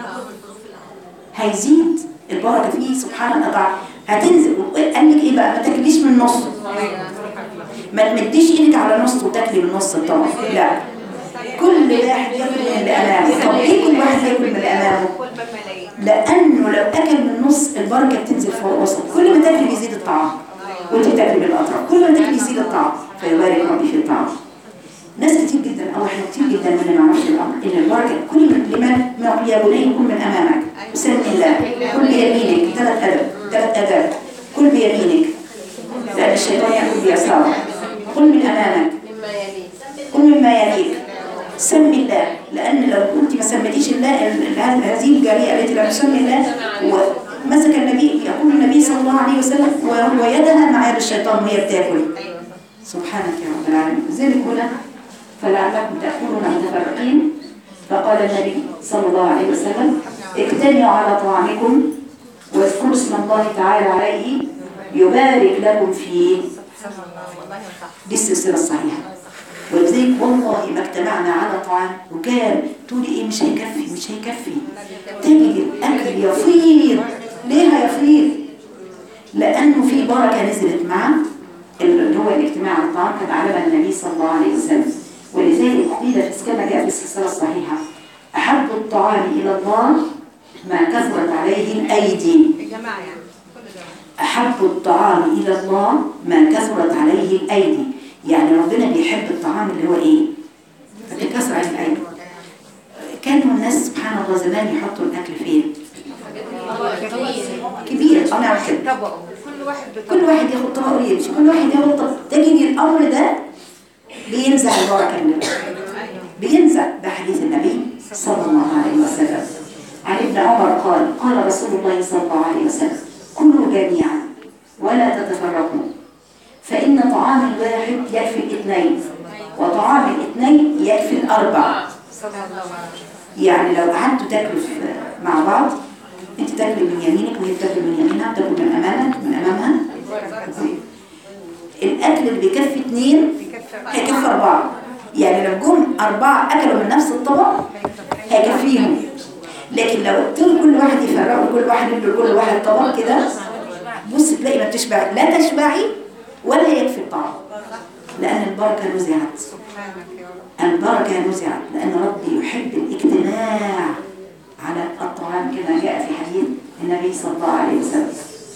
هيزيد البركه فيه سبحان الله هتنزل قال لك ايه بقى ما تاكليش من النص ما تمديش ايدك على نص وتاكلي من نص الطبق لا كل واحد ياكل من اللي امامه طب ليه كل واحد ياكل من اللي امامه كل ما ملايين لانه لو اكل من نص البركه بتنزل فوق الوسط كل ما تاكلي بيزيد الطعام وانت بتاكلي من الاطراف كل ما تاكلي يزيد الطعام فيبارك ربي في الطعام ناس كتير جدا او احنا كتير جدا من ما نعرفش الامر ان البركه كل من لمن ما يا بني كل من امامك بسم الله كل بيمينك ثلاث ادب ثلاث اداب كل بيمينك لان الشيطان ياكل بيساره كل من امامك مما يليه كل مما يليك سم الله لأن لو كنت ما سميتيش الله ال- ال- هذه الجارية التي لم تسمي الله ومسك النبي يقول النبي صلى الله عليه وسلم و- ويدها مع يد الشيطان وهي بتاكل سبحانك يا رب العالمين لذلك هنا فلعلكم تأكلون متفرقين فقال النبي صلى الله عليه وسلم اجتمعوا على طعامكم واذكروا اسم الله تعالى عليه يبارك لكم فيه والله صح دي السلسلة الصحيحة ولذلك والله ما اجتمعنا على طعام وكان تقولي ايه مش هيكفي مش هيكفي تجد الاكل يفيض ليه هيفيض لانه في بركه نزلت مع اللي هو الاجتماع على الطعام كما علمنا النبي صلى الله عليه وسلم ولذلك قيل في كما جاء في السلسله الصحيحه احب الطعام الى الله ما كثرت عليه الايدي الجماعة يعني كل جماعة أحب الطعام إلى الله ما كثرت عليه الأيدي يعني ربنا بيحب الطعام اللي هو إيه؟ اللي كثر عليه الأيدي كانوا الناس سبحان الله زمان يحطوا الأكل فين؟ كبير أنا أعرف كده طبقوا كل واحد كل واحد ياخد طبق ويمشي كل واحد ياخد طبق تجد الأمر ده بينزع البركة من الأكل بينزع ده حديث النبي صلى الله عليه وسلم عن ابن عمر قال قال رسول الله صلى الله عليه وسلم كلوا جميعا ولا تتفرقوا فإن طعام الواحد يكفي الاثنين وطعام الاثنين يكفي الأربع صلى الله عليه وسلم يعني لو قعدتوا تاكلوا في- مع بعض انت تاكلي من يمينك وهي بتاكل من يمينها بتاكل من امامك من امامها الاكل اللي بيكفي اثنين هيكفي اربعه يعني لو جم اربعه اكلوا من نفس الطبق هيكفيهم لكن لو قلت كل واحد يفرقوا كل واحد يدوا كل واحد طبق كده بص تلاقي ما بتشبعي لا تشبعي ولا يكفي الطعام لان البركه نزعت سبحانك يا رب البركة نزعت لأن ربي يحب الاجتماع على الطعام كما جاء في حديث النبي صلى الله عليه وسلم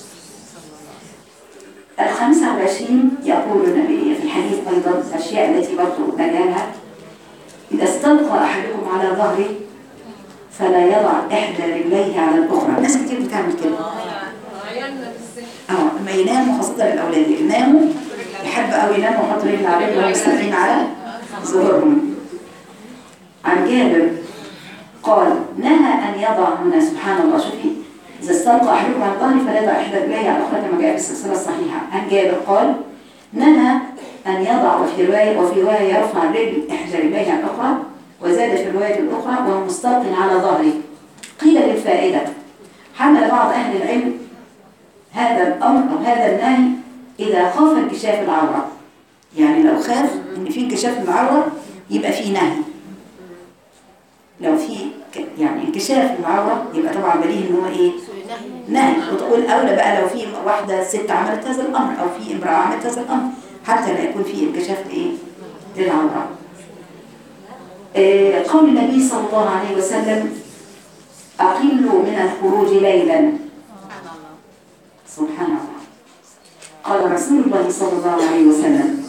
الخمسة والعشرين يقول النبي في الحديث أيضا الأشياء التي برضو نجالها إذا استلقى أحدكم على ظهره فلا يضع إحدى رجليه على الأخرى ناس كتير بتعمل كده عيالنا في السن اه لما يناموا خاصة الأولاد يناموا يحب أو يناموا يحط رجل على رجل ومستقيم على ظهورهم عن جابر قال نهى أن يضع هنا سبحان الله شوفي إذا استلقى أحدكم على الظهر فلا يضع إحدى رجليه على الأخرى كما جاء في السلسلة الصحيحة عن جابر قال نهى أن يضع في رواية وفي رواية يرفع الرجل إحدى رجليه الأخرى وزاد في الرواية الأخرى وهو مستلق على ظهره قيل للفائدة حمل بعض أهل العلم هذا الأمر أو هذا النهي إذا خاف انكشاف العورة يعني لو خاف إن في انكشاف العورة يبقى في نهي لو في ك- يعني انكشاف العورة يبقى طبعا بديهي إن هو إيه نهي وتقول أولى بقى لو في واحدة ست عملت هذا الأمر أو في امرأة عملت هذا الأمر حتى لا يكون في انكشاف إيه للعورة آه، قول النبي صلى الله عليه وسلم أقلوا من الخروج ليلا سبحان الله قال رسول الله صلى الله عليه وسلم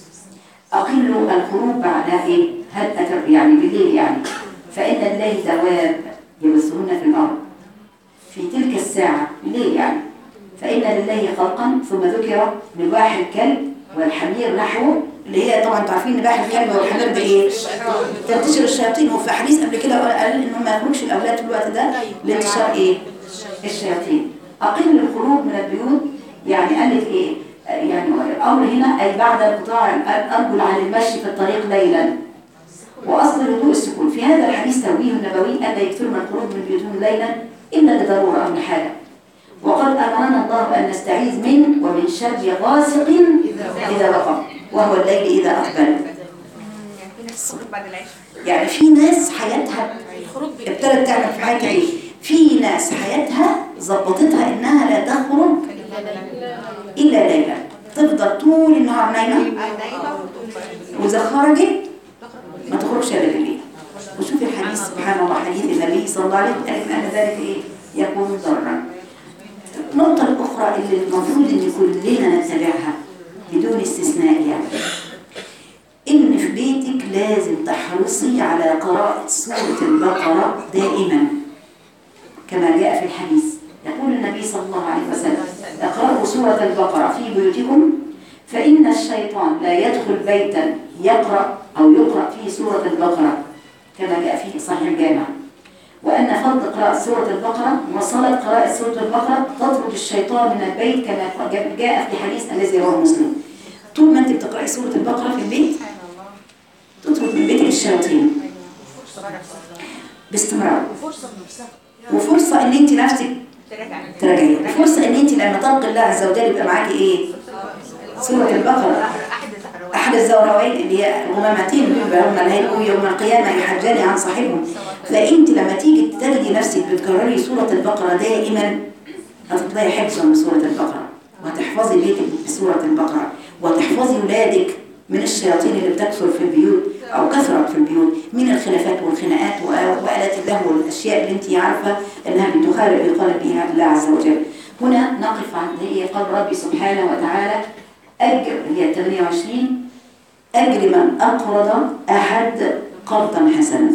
أقلوا الخروج بعد إيه؟ هدأة يعني بالليل يعني فإن الليل دواب يبثهن في الأرض في تلك الساعة الليل يعني فإن لله خلقا ثم ذكر نباح الكلب والحمير نحوه اللي هي طبعا انتوا عارفين نباح الكلب والحمير ده ايه؟ تنتشر الشياطين وفي حديث قبل كده قال انه ما يخرجش الاولاد في الوقت ده لانتشار ايه؟ الشياطين اقل الخروج من البيوت يعني قال لك ايه؟ يعني الامر هنا اي بعد انقطاع الارجل عن المشي في الطريق ليلا واصل هدوء السكون في هذا الحديث توجيه النبوي الا يكثر من الخروج من بيوتهم ليلا الا لضروره او لحاجه وقد امرنا الله ان نستعيذ من ومن شر غاسق اذا وقب وهو الليل اذا اقبل يعني في ناس تخرج بعد العشاء يعني في ناس حياتها الخروج بالليل ابتدت تعمل في حياتها ايه في ناس حياتها ظبطتها انها لا تخرج الا ليلا تفضل طول النهار نايمه نايمه واذا خرجت ما تخرجش الا بالليل وشوف الحديث سبحان الله حديث النبي صلى الله عليه وسلم قال ان ذلك ايه يكون ضرا النقطة الأخرى اللي المفروض إن كلنا نتبعها بدون استثناء يعني إن في بيتك لازم تحرصي على قراءة سورة البقرة دائما كما جاء في الحديث يقول النبي صلى الله عليه وسلم اقرأوا سورة البقرة في بيوتكم فإن الشيطان لا يدخل بيتا يقرأ أو يقرأ فيه سورة البقرة كما جاء في صحيح الجامع وأن فضل قراءة سورة البقرة وصلت قراءة سورة البقرة تطرد الشيطان من البيت كما جاء في حديث الذي رواه مسلم طول ما أنت بتقرأي سورة البقرة في البيت تطرد من بيتك الشياطين باستمرار وفرصة بنفسها وفرصة ان انت نفسك تراجع تراجعي وفرصة ان انت لما تلقي الله عز وجل يبقى معاكي ايه سورة البقرة احد الزهروات احد الزهراوين اللي هي الغمامتين دول هم اللي هيبقوا يوم القيامة يحجاني عن صاحبهم فانت لما تيجي تجدي نفسك بتكرري سورة البقرة دائما هتطلعي حفظا من سورة البقرة وهتحفظي بيتك بسورة البقرة وتحفظي ولادك من الشياطين اللي بتكثر في البيوت او كثرت في البيوت من الخلافات والخناقات وآ- وآلات اللهو والاشياء اللي انت عارفه انها بتخالف بقلب بها الله عز وجل. هنا نقف عند هي قال ربي سبحانه وتعالى اجر هي 28 اجر من اقرض احد قرضا حسنا.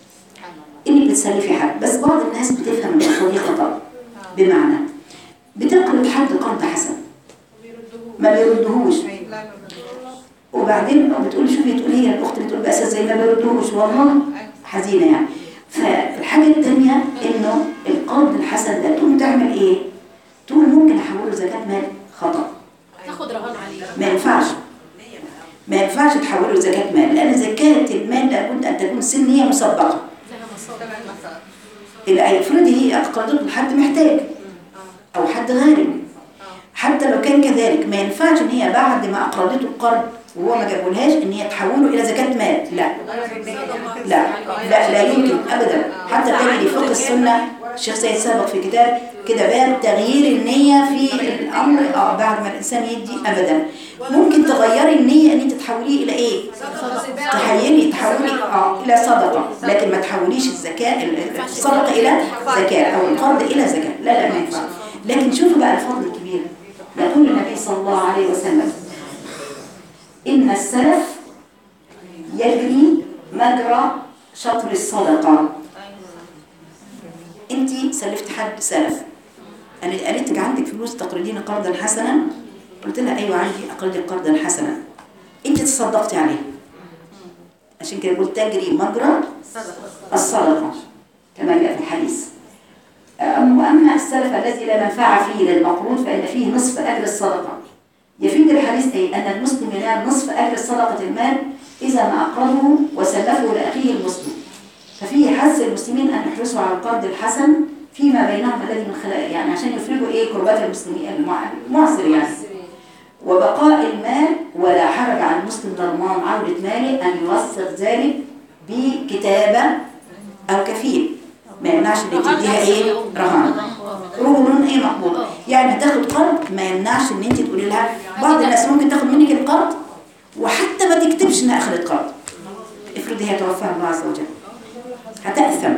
انك بتسلفي حد بس بعض الناس بتفهم الخطوه دي خطا بمعنى بتقرض حد قرض حسن ما بيردهوش لا لا وبعدين بتقول شوفي تقول هي الاخت بتقول بس زي ما بردوش والله حزينه يعني فالحاجه الثانيه انه القرض الحسن ده تقوم تعمل ايه؟ تقول ممكن احوله زكاه مال خطا تاخد رهان عليه ما ينفعش ما ينفعش تحوله زكاه مال لان زكاه المال لابد ان تكون سنيه مسبقه لها مصادر تمام مسار اللي افرضي هي اقرضته لحد محتاج او حد غارم حتى لو كان كذلك ما ينفعش ان هي بعد ما اقرضته القرض وهو ما جابولهاش ان هي تحوله الى زكاه مال لا لا لا لا يمكن ابدا حتى تجد في فقه السنه الشيخ سيد سابق في كتاب كده باب تغيير النيه في الامر اه بعد ما الانسان يدي ابدا ممكن تغيري النيه ان انت تحوليه الى ايه تحيلي تحولي اه الى صدقه لكن ما تحوليش الزكاه ال- الصدقه الى زكاه او القرض الى زكاه لا لا ما ينفع لكن شوفوا بقى الفضل الكبير يقول النبي صلى الله عليه وسلم ان السلف يجري مجرى شطر الصدقه انت سلفت حد سلف انا قالت لك عندك فلوس تقرضين قرضا حسنا قلت لها ايوه عندي اقرضك قرضا حسنا انت تصدقتي عليه عشان كده قلت تجري مجرى الصدقه كما جاء في الحديث أم- واما السلف الذي لا منفعه فيه للمقروض فان فيه نصف اجر الصدقه يفيد الحديث أي أن المسلم ينال نصف أجر صدقة المال إذا ما أقرضه وسلفه لأخيه المسلم ففيه حث المسلمين أن يحرصوا على القرض الحسن فيما بينهم الذي من خلال يعني عشان يفرجوا إيه كربات المسلمين المع- المعسر يعني وبقاء المال ولا حرج على المسلم ضمان عودة ماله أن يوثق ذلك بكتابة أو كفيل ما يمنعش انك تديها ايه رهان رهن ايه مقبوض يعني هتاخد قرض ما يمنعش ان انت تقولي لها بعض الناس ممكن تاخد منك القرض وحتى ما تكتبش انها اخذت قرض افرضي هي توفاها الله عز وجل هتأثم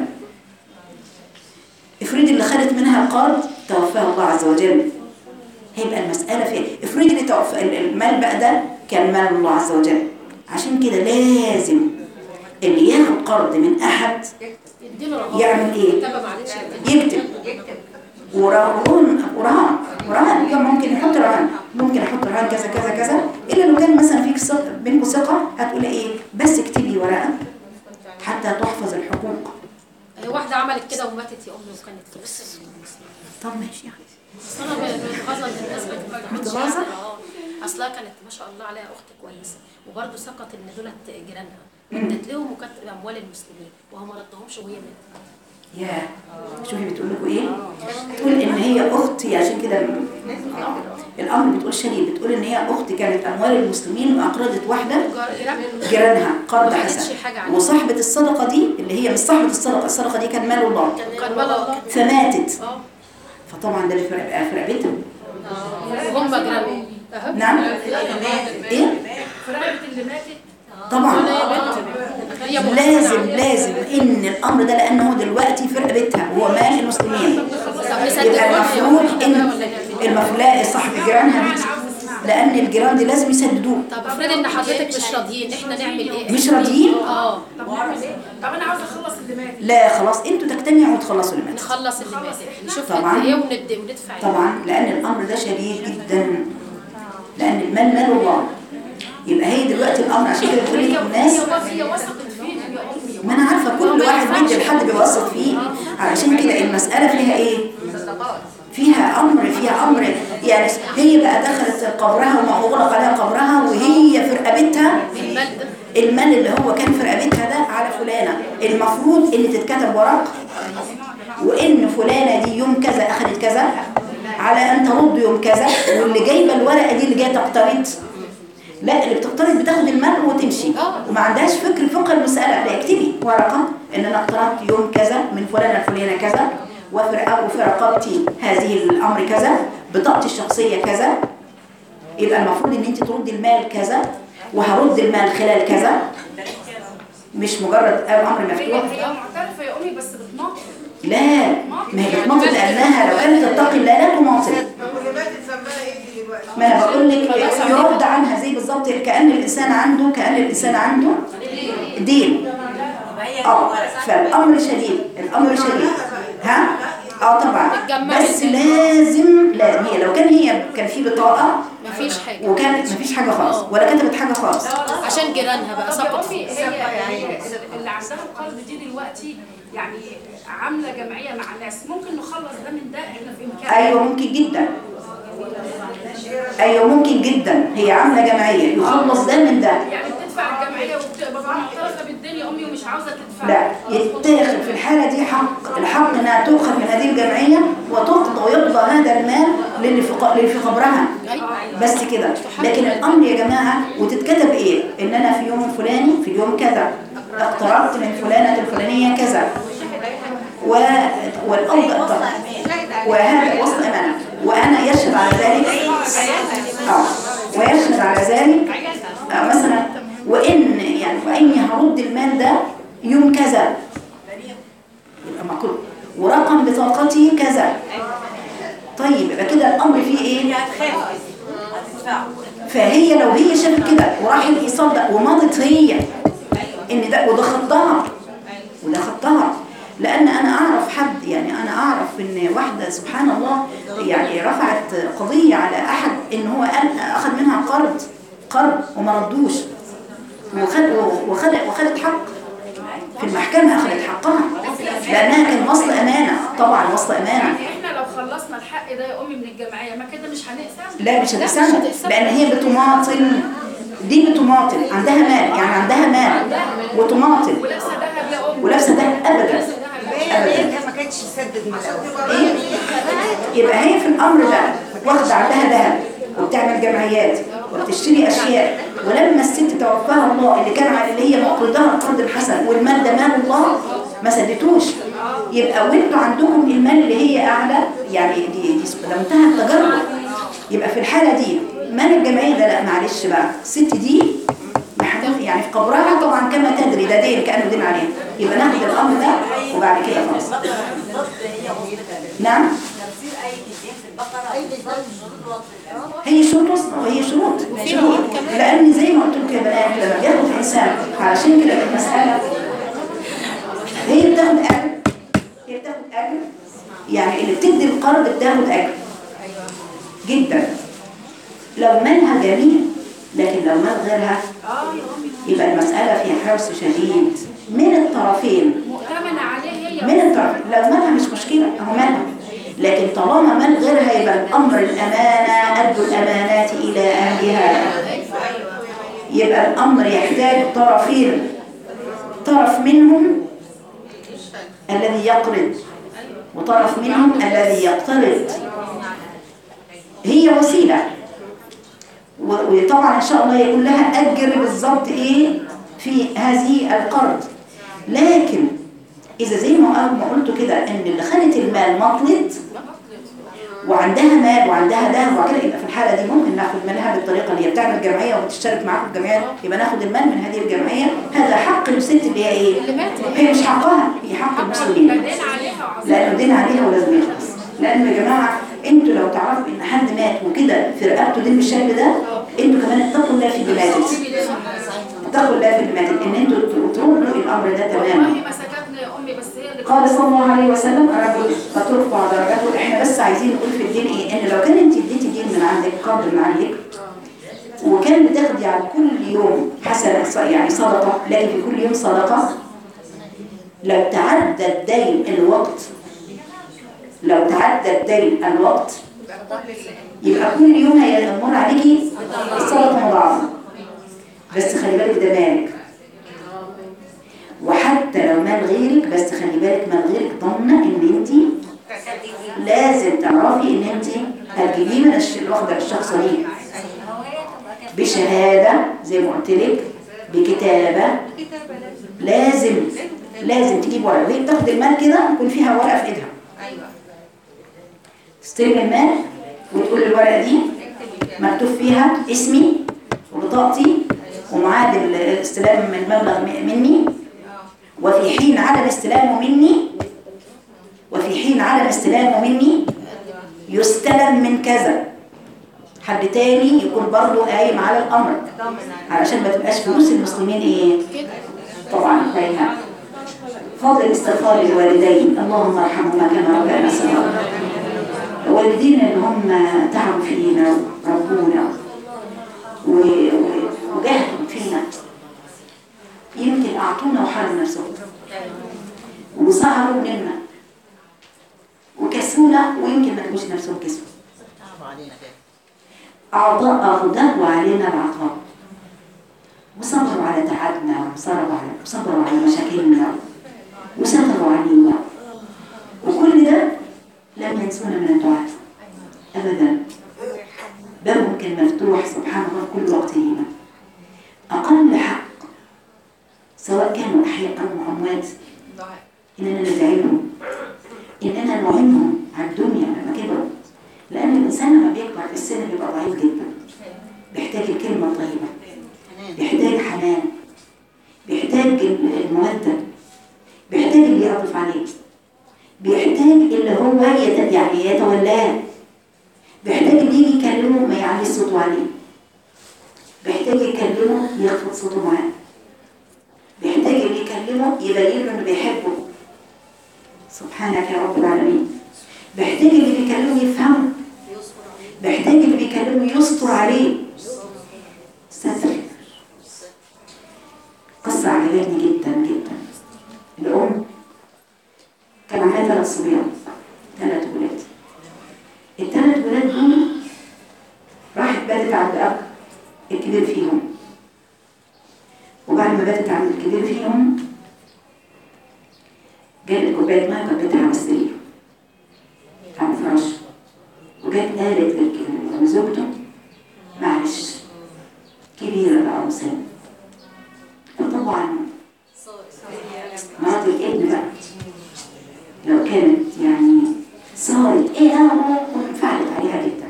افرضي اللي خدت منها القرض توفاها الله عز وجل هيبقى المسألة فيها افرضي اللي توفى المال بقى ده كان مال الله عز وجل عشان كده لازم اللي ياخد قرض من احد يديله رهان يعمل ايه كتابة معلش يكتب يكتب ورهان ورهان ورهان يوم ممكن يحط رهان ممكن احط رهان كذا كذا كذا الا لو كان مثلا فيك ثقه بينكم ثقه هتقولي ايه بس اكتبي ورقه حتى تحفظ الحقوق هي واحدة عملت كده وماتت يا أمي وكانت في بس طب ماشي يعني أصل أنا متغاظة من الناس ما بتتعاملش متغاظة؟ اه أصلها كانت ما شاء الله عليها أخت كويسة وبرضه سقط إن دولت جيرانها ادت لهم وكانت أموال المسلمين وهو ما ردهمش وهي ماتت يا شوفي بتقول لكم ايه بتقول ان هي اختي عشان كده الامر بتقول شديد بتقول ان هي اختي كانت اموال المسلمين واقرضت واحده جيران جيرانها قرض ما خدتش حسن حاجة عليها. وصاحبه الصدقه دي اللي هي مش صاحبه الصدقه الصدقه دي كان مال الله كان مال الله فماتت اه فطبعا ده اللي في رق- في رقبتهم وهم جيران أهو. نعم ايه فرقت اللي ماتت طبعا ولا هي بنت هي مؤمنة لازم عليها. لازم ان الامر ده لانه دلوقتي في رقبتها هو مال المسلمين طب نصدق يبقى ولا المفروض ان ولا نعمل إيه؟ المفروض لا صاحب جيرانها دي لان الجيران دي لازم يسددوه طب افرض ان حضرتك مش راضيين احنا نعمل ايه؟ مش راضيين اه طب نعمل ايه؟ طب انا عاوزه اخلص اللي مات لا خلاص انتوا تجتمعوا وتخلصوا اللي مات نخلص اللي ماتت نشوف طبعاً. قد ايه وند وندفع ايه طبعا لان الامر ده شديد جدا لان المال مال الله يبقى هي دلوقتي الامر عشان كده بتقول لك الناس هي وثقت فين يا امي ما انا عارفه كل واحد بيدي لحد بيوثق فيه علشان كده المساله فيها ايه صدقات فيها امر فيها امر يعني هي بقى دخلت قبرها وما اغلق عليها قبرها وهي في رقبتها المال ده المال اللي هو كان في رقبتها ده على فلانه المفروض ان تتكتب ورق وان فلانه دي يوم كذا اخذت كذا على ان ترد يوم كذا واللي جايبه الورقه دي اللي جايه تقترض لا اللي بتقترض بتاخد المال وتمشي وما عندهاش فكر فقه المساله لا اكتبي ورقه ان انا اقترضت يوم كذا من فلانه الفلانيه كذا وفي رق- وفي رقبتي هذه الامر كذا بطاقتي الشخصيه كذا يبقى المفروض ان انت تردي المال كذا وهرد المال خلال كذا مش مجرد امر هي مفتوح هي معترفه يا امي بس بتناقض لا ما هي بتماطل لانها لو كانت تتقي الله لا تماطل ما انا بقول لك يرد عنها زي بالظبط كان الانسان عنده كان الانسان عنده دين اه فالامر شديد الامر شديد ها اه طبعا اتجمعت. بس لازم لازم هي لو كان هي كان في بطاقه مفيش حاجه وكانت مفيش حاجه خالص ولا كتبت حاجه خالص عشان جيرانها بقى طب يا سقط امي فيه هي هي اللي عندها القلب دي دلوقتي يعني عامله جمعيه مع الناس ممكن نخلص ده من ده احنا في امكاننا ايوه ممكن جدا ايوه ممكن جدا هي عامله جمعيه يخلص ده من ده يعني بتدفع الجمعيه وبتبقى معترفه بالدين يا امي ومش عاوزه تدفع لا يتاخد في الحالة دي حق الحق انها تؤخذ من هذه الجمعية وتقضى ويقضى هذا المال للي في ق- للي في قبرها بس كده لكن الامر يا جماعة وتتكتب ايه ان انا في يوم الفلاني في اليوم كذا اقتربت من فلانة الفلانية كذا و... والأوضع طبعا وهذا وصل أمانة وأنا يشهد على ذلك اه ويشهد على ذلك آه مثلا وإن يعني وإني هرد المال ده يوم كذا يبقى معقول ورقم بطاقتي كذا طيب يبقى كده الأمر فيه إيه؟ فهي لو هي شافت كده وراح الإيصال ده ومضت هي إن ده وده خطها وده خطها لأن أنا أعرف حد يعني أنا أعرف إن واحدة سبحان الله يعني رفعت قضية على أحد إن هو قال أخذ منها قرض قرض وما ردوش وخد وخد وخدت حق في المحكمة أخذت حقها لأنها كان وصل أمانة طبعا وصل أمانة يعني احنا لو خلصنا الحق ده يا امي من الجمعيه ما كده مش هنقسم لا مش لا، مش هتقسمها هتقسمها. لان هي بتماطل دي بتماطل عندها مال يعني عندها مال وتماطل ولابسه ذهب يا امي ولابسه ده ابدا لابسه ذهب هي بنتها ما كانتش تسدد من الاول ايه يبقى هي في الامر ده واخده عندها ذهب وبتعمل جمعيات وبتشتري اشياء ولما الست توفاها الله اللي كان على اللي هي مقرضها القرض الحسن والمال ده مال الله ما سدتوش يبقى وانتوا عندكم المال اللي هي اعلى يعني دي دي ده منتهى التجرب يبقى في الحاله دي مال الجمعيه ده لا معلش بقى الست دي محدود يعني في قبرها طبعا كما تدري ده دين كانه دين عليها يبقى ناخد الامر ده وبعد كده خلاص نعم هي شروط وهي شروط شروط لان زي ما قلت لكم يا بنات لما بياخد انسان علشان كده المساله هي بتاخد اجر هي بتاخد اجر يعني اللي بتدي القرض بتاخد اجر جدا لو مالها جميل لكن لو مال غيرها يبقى المساله فيها حرص شديد من الطرفين مؤتمنه عليه هي من الطرف لو مالها مش مشكلة هو مالها لكن طالما مال غيرها يبقى الأمر الأمانة أدوا الأمانات إلى أهلها يبقى الأمر يحتاج طرفين طرف منهم الذي يقرض وطرف منهم الذي يقترض هي وسيلة و- وطبعا إن شاء الله يكون لها أجر بالظبط إيه في هذه القرض لكن إذا زي ما قال- ما قلت كده إن اللي خدت المال مطلت وعندها مال وعندها ذهب وكده يبقى في الحالة دي ممكن ناخد منها بالطريقة اللي هي بتعمل جمعية وبتشترك معاكم في الجمعية يبقى ناخد المال من هذه الجمعية هذا حق الست اللي هي إيه؟ اللي ماتت. هي مش حقها هي حق المسلمين بعدين عليها وعصير لأنه دين عليها ولازم يخلص لأن يا جماعة انتوا لو تعرفوا ان حد مات وكده في رقبته دين بالشكل ده انتوا كمان اتقوا الله في اللي ماتت اتقوا الله في اللي ماتت ان انتوا تردوا الامر ده تماما والله ما سكتنا يا امي بس هي اللي قال صلى الله عليه وسلم الرجل فترفع درجاته احنا بس عايزين نقول في الدين ايه ان لو كان انت اديتي دين من عندك قرض من عندك وكان بتاخدي على كل يوم حسنة ص- يعني صدقة لكن في كل يوم صدقة لو تعدى الدين الوقت لو تعدى الدين الوقت يبقى كل يوم هيمر عليكي الصدقة مضاعفة بس خلي بالك ده مالك وحتى لو مال غيرك بس خلي بالك مال غيرك ضامنه ان انت لازم تعرفي ان انت هتجيبيه من الش- الواخده الشخص دي بشهاده زي ما قلت لك بكتابه لازم لازم تجيب ورقه وهي بتاخد المال كده يكون فيها ورقه في ايدها ايوه تستلم المال وتقول الورقه دي مكتوب فيها اسمي وبطاقتي وميعاد الاستلام من المبلغ م- مني وفي حين عدم استلامه مني وفي حين عدم استلامه مني يستلم من كذا حد تاني يكون برضه قايم على الامر علشان ما تبقاش فلوس المسلمين ايه طبعا دايما فضل الاستغفار للوالدين اللهم ارحمهما كما ربنا صغارا الوالدين اللي هم تعبوا فينا وربونا و- و- وجاهدوا فينا يمكن أعطونا وحرموا نفسهم وسهروا منا وكسونا ويمكن ما كانوش نفسهم كسوا أعضاء أغضبوا علينا العقاب وصبروا على تعبنا وصبروا على وصبروا على مشاكلنا وستروا علينا وكل ده لم ينسونا من الدعاء أبدا بابهم كان مفتوح سبحان الله في كل وقت لينا أقل حق سواء كانوا أحياء أو أموات إننا ندعي لهم إننا نعينهم على الدنيا لما كبروا لأن الإنسان لما بيكبر في السن بيبقى ضعيف جدا بيحتاج الكلمة الطيبة بيحتاج حنان بيحتاج المودة بيحتاج اللي يعطف عليه بيحتاج اللي هو يت- يعني يتولاه بيحتاج اللي يجي يكلمه ما يعليش صوته عليه بيحتاج يكلمه يخفض صوته معاه بيحتاج اللي يكلمه يبين له انه بيحبه سبحانك يا رب العالمين بيحتاج اللي بيكلمه يفهمه بيحتاج اللي بيكلمه يستر عليه ستر قصة عجبتني جدا جدا الأم كان معاها ثلاث صبيان ثلاث ولاد كانت يعني صارت ايه اه وانفعلت عليها جدا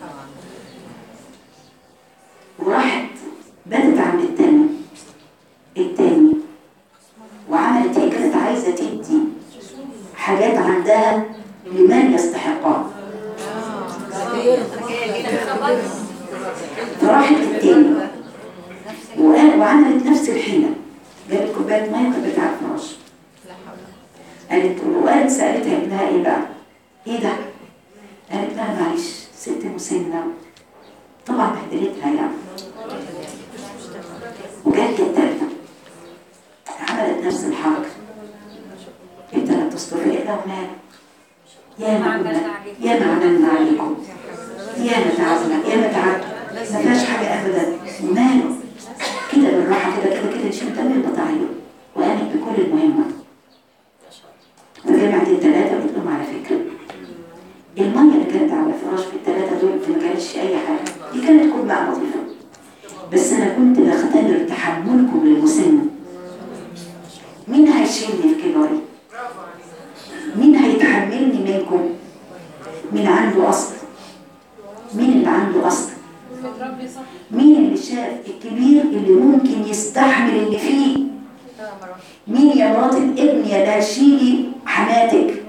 وراحت بدت عند التاني التاني وعملت هي كانت عايزة تدي حاجات عندها لمن يستحقها فراحت للتاني وقال- وعملت نفس الحيلة جابت كوباية مية وكبت على الفراش قالت وقالت سألتها ابنها ايه بقى؟ ايه ده؟ قالت لها معلش ست مسنة طبعا بهدلتها يعني وجت التالتة عملت نفس الحركة انت لا تستر ايه ده ومال يا ما عملنا يا ما عملنا عليكم يا ما تعبنا يا ما تعبنا ما فيهاش حاجة أبدا وماله كده بالراحة كده كده كده شو تمام بطاعيه وقامت بكل المهمة فجمعت الثلاثة وقلت لهم على فكرة المية اللي كانت على الفراش في الثلاثة دول ما كانتش أي حاجة دي كانت كوباية نظيفة بس أنا كنت بختبر تحملكم للمسن مين هيشيلني في كبري؟ مين هيتحملني منكم؟ مين عنده أصل؟ مين اللي عنده أصل؟ مين اللي شاف الكبير اللي ممكن يستحمل اللي فيه؟ مين يا مرات الابن يا ده شيلي حماتك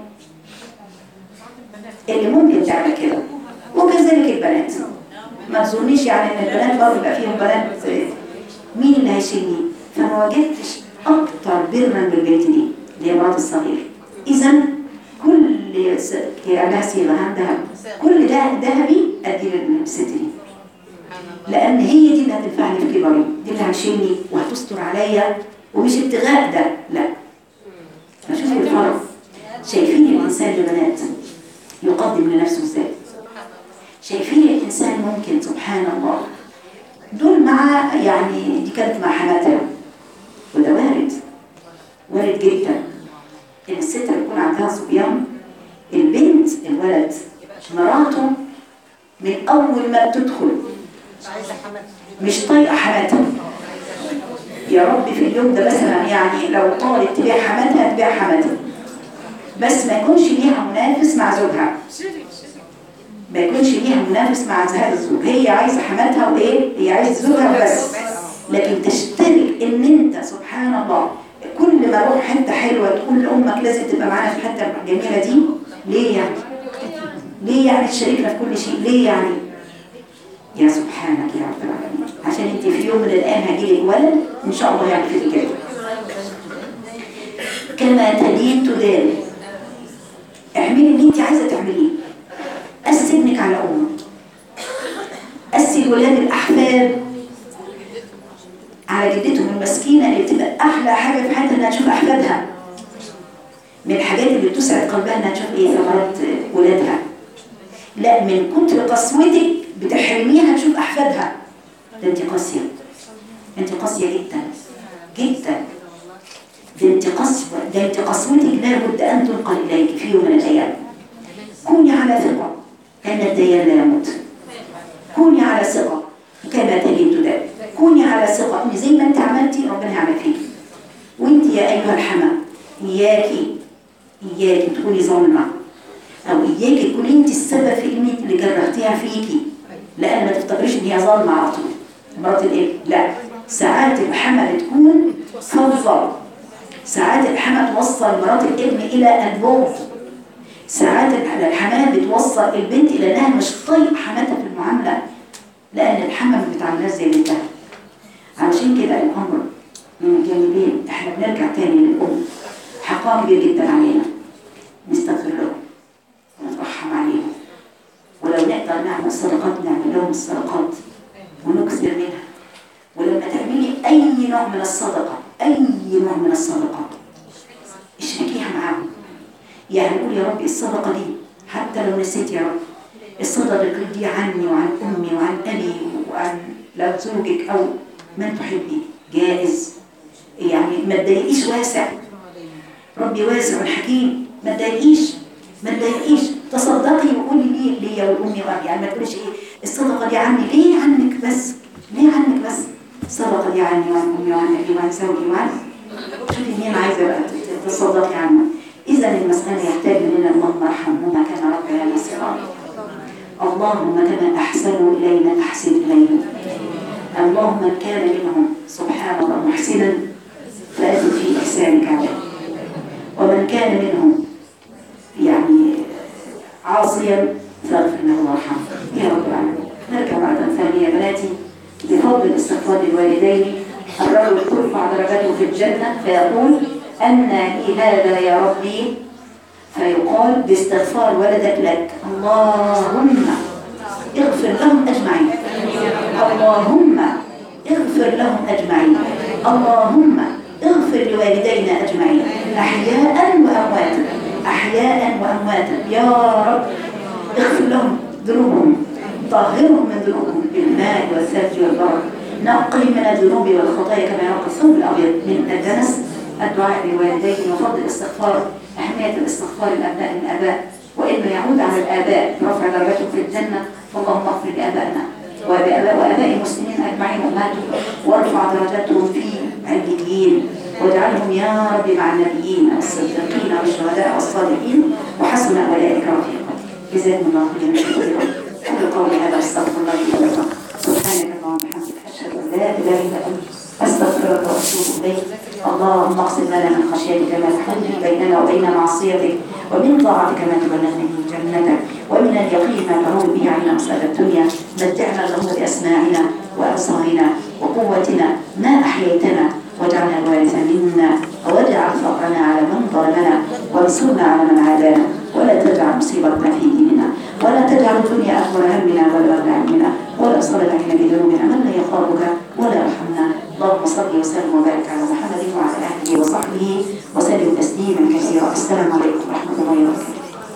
اللي ممكن تعمل كده وكذلك البنات ما تظنيش يعني ان البنات برضه يبقى فيهم بنات مين اللي هيشيلني فما وجدتش اكتر برا بالبنت دي اللي هي مرات الصغير اذا كل س- عندها صيغه عندها كل ده ذهبي ادي للست دي لان هي دي اللي هتنفعني في كبري دي اللي هتشيلني وهتستر عليا ومش ابتغاء ده لا شوفوا الفرق شايفين الانسان لبنات يقدم لنفسه ازاي شايفين الانسان ممكن سبحان الله دول مع يعني دي كانت مع حماتها وده وارد وارد جدا ان الست اللي يكون عندها صبيان البنت الولد مراته من اول ما بتدخل مش طايقه حماتها يا رب في اليوم ده مثلا يعني لو طالب تبيع حماتها تبيع حماتها بس ما يكونش ليها منافس مع زوجها ما يكونش ليها منافس مع هذا الزوج هي عايزه حماتها وايه هي عايزه زوجها بس لكن تشترك ان انت سبحان الله كل ما اروح حته حلوه تقول لامك لازم تبقى معانا في الحته الجميله دي ليه يعني ليه يعني تشاركنا في كل شيء ليه يعني يا سبحانك يا رب العالمين عشان انت في يوم من الايام هيجيلك ولد ان شاء الله يعمل فيك كده كما تدين تدان اعملي اللي انت عايزه تعمليه قسي ابنك على امه قسي الولاد الاحفاد على جدتهم المسكينه اللي بتبقى احلى حاجه في حياتها انها تشوف احفادها من الحاجات اللي بتسعد قلبها انها تشوف ايه ثمرات ولادها لا من كتر قسوتك بتحرميها تشوف احفادها ده انت قاسيه انت قاسيه جدا جدا ده انت قسوة ده انت قسوتك لابد ان تنقل اليك في يوم من الايام كوني على ثقه ان الديان لا يموت كوني على ثقه كما تلين تدان كوني على ثقه ان زي ما انت عملتي ربنا هيعمل فيك وانت يا ايها الحما اياكي اياكي تكوني ظالمه او اياكي تكوني انت السبب في ان اللي جرحتيها فيكي لان ما تفتكريش ان هي ظالمه على طول مرات الابن لا ساعات الحما بتكون فضل ساعات الحما توصل مرات الابن الى البغض ساعات الحماه بتوصل البنت الى انها مش طايق حماتها في المعامله لان الحما ما بتعاملهاش زي بنتها علشان كده الامر من الجانبين احنا بنرجع تاني للام حقها كبير جدا علينا نستغفر لهم ونترحم عليهم ولو نقدر نعمل صدقات نعمل لهم الصدقات ونكثر منها ولما تعملي اي نوع من الصدقه اي نوع من الصدقه اشركيها معاهم يعني قول يا رب الصدقه دي حتى لو نسيت يا رب الصدقه دي عني وعن امي وعن ابي وعن لو زوجك او من تحبي جائز يعني ما تضايقيش واسع ربي واسع حكيم ما تضايقيش ما تضايقيش تصدقي وقولي لي ليا وامي وابي يعني ما تقوليش ايه الصدقه دي عني ليه عنك بس ليه عنك بس الصدقه دي عني وعن امي وعن ابي وعن زوجي وعن شوفي مين عايزه بقى تصدقي عنه اذا إذا المسألة يحتاج مننا اللهم ارحمهما كما ربيانا صغارا اللهم كما أحسنوا إلينا أحسن إليهم اللهم من كان منهم سبحان الله محسنا فأزد في إحسانك عليه ومن كان منهم يعني عاصيا فاغفر له وارحمه يا رب العالمين نرجع مرة ثانية يا بناتي بفضل استغفار الوالدين الرجل ترفع درجته في الجنة فيقول أن لي هذا يا ربي فيقال باستغفار ولدك لك اللهم اغفر لهم أجمعين اللهم اغفر لهم أجمعين اللهم اغفر لوالدينا أجمعين أحياء وأمواتا أحياء وأمواتا يا رب اغفر لهم ذنوبهم طهرهم من ذنوبهم بالماء والثلج والبرد نقهم من الذنوب والخطايا كما ينقى الثوب الأبيض من الدنس الدعاء للوالدين وفضل الاستغفار أهمية الاستغفار الأبناء من الآباء وإنه يعود على الآباء رفع درجاتهم في الجنة فاللهم اغفر لآبائنا وآباء وآباء المسلمين أجمعين أمهاتهم وارفع درجاتهم في عليين واجعلهم يا رب مع النبيين والصديقين والشهداء والصالحين وحسن أولئك رفيقا جزاكم الله خيرا كل قولي هذا استغفر الله لي ولكم سبحانك اللهم وبحمدك أشهد أن لا إله إلا أنت أستغفرك وأتوب إليك اللهم اقسم لنا من خشيتك ما تحول بيننا وبين معصيتك ومن طاعتك ما تبلغنا به جنتك ومن اليقين ما تعود به علينا مصائب الدنيا متعنا اللهم بأسماعنا وأبصارنا وقوتنا ما أحييتنا واجعلنا الوارث منا واجعل فقرنا على من ظلمنا وانصرنا على من عادانا ولا تجعل مصيبتنا في ديننا ولا تجعل الدنيا أكبر همنا ولا مبلغ علمنا ولا صلب علينا بذنوبنا من لا يخافك ولا يرحمنا اللهم صل وسلم وبارك على محمد وعلى آله وصحبه وسلم تسليما كثيرا السلام عليكم ورحمة الله وبركاته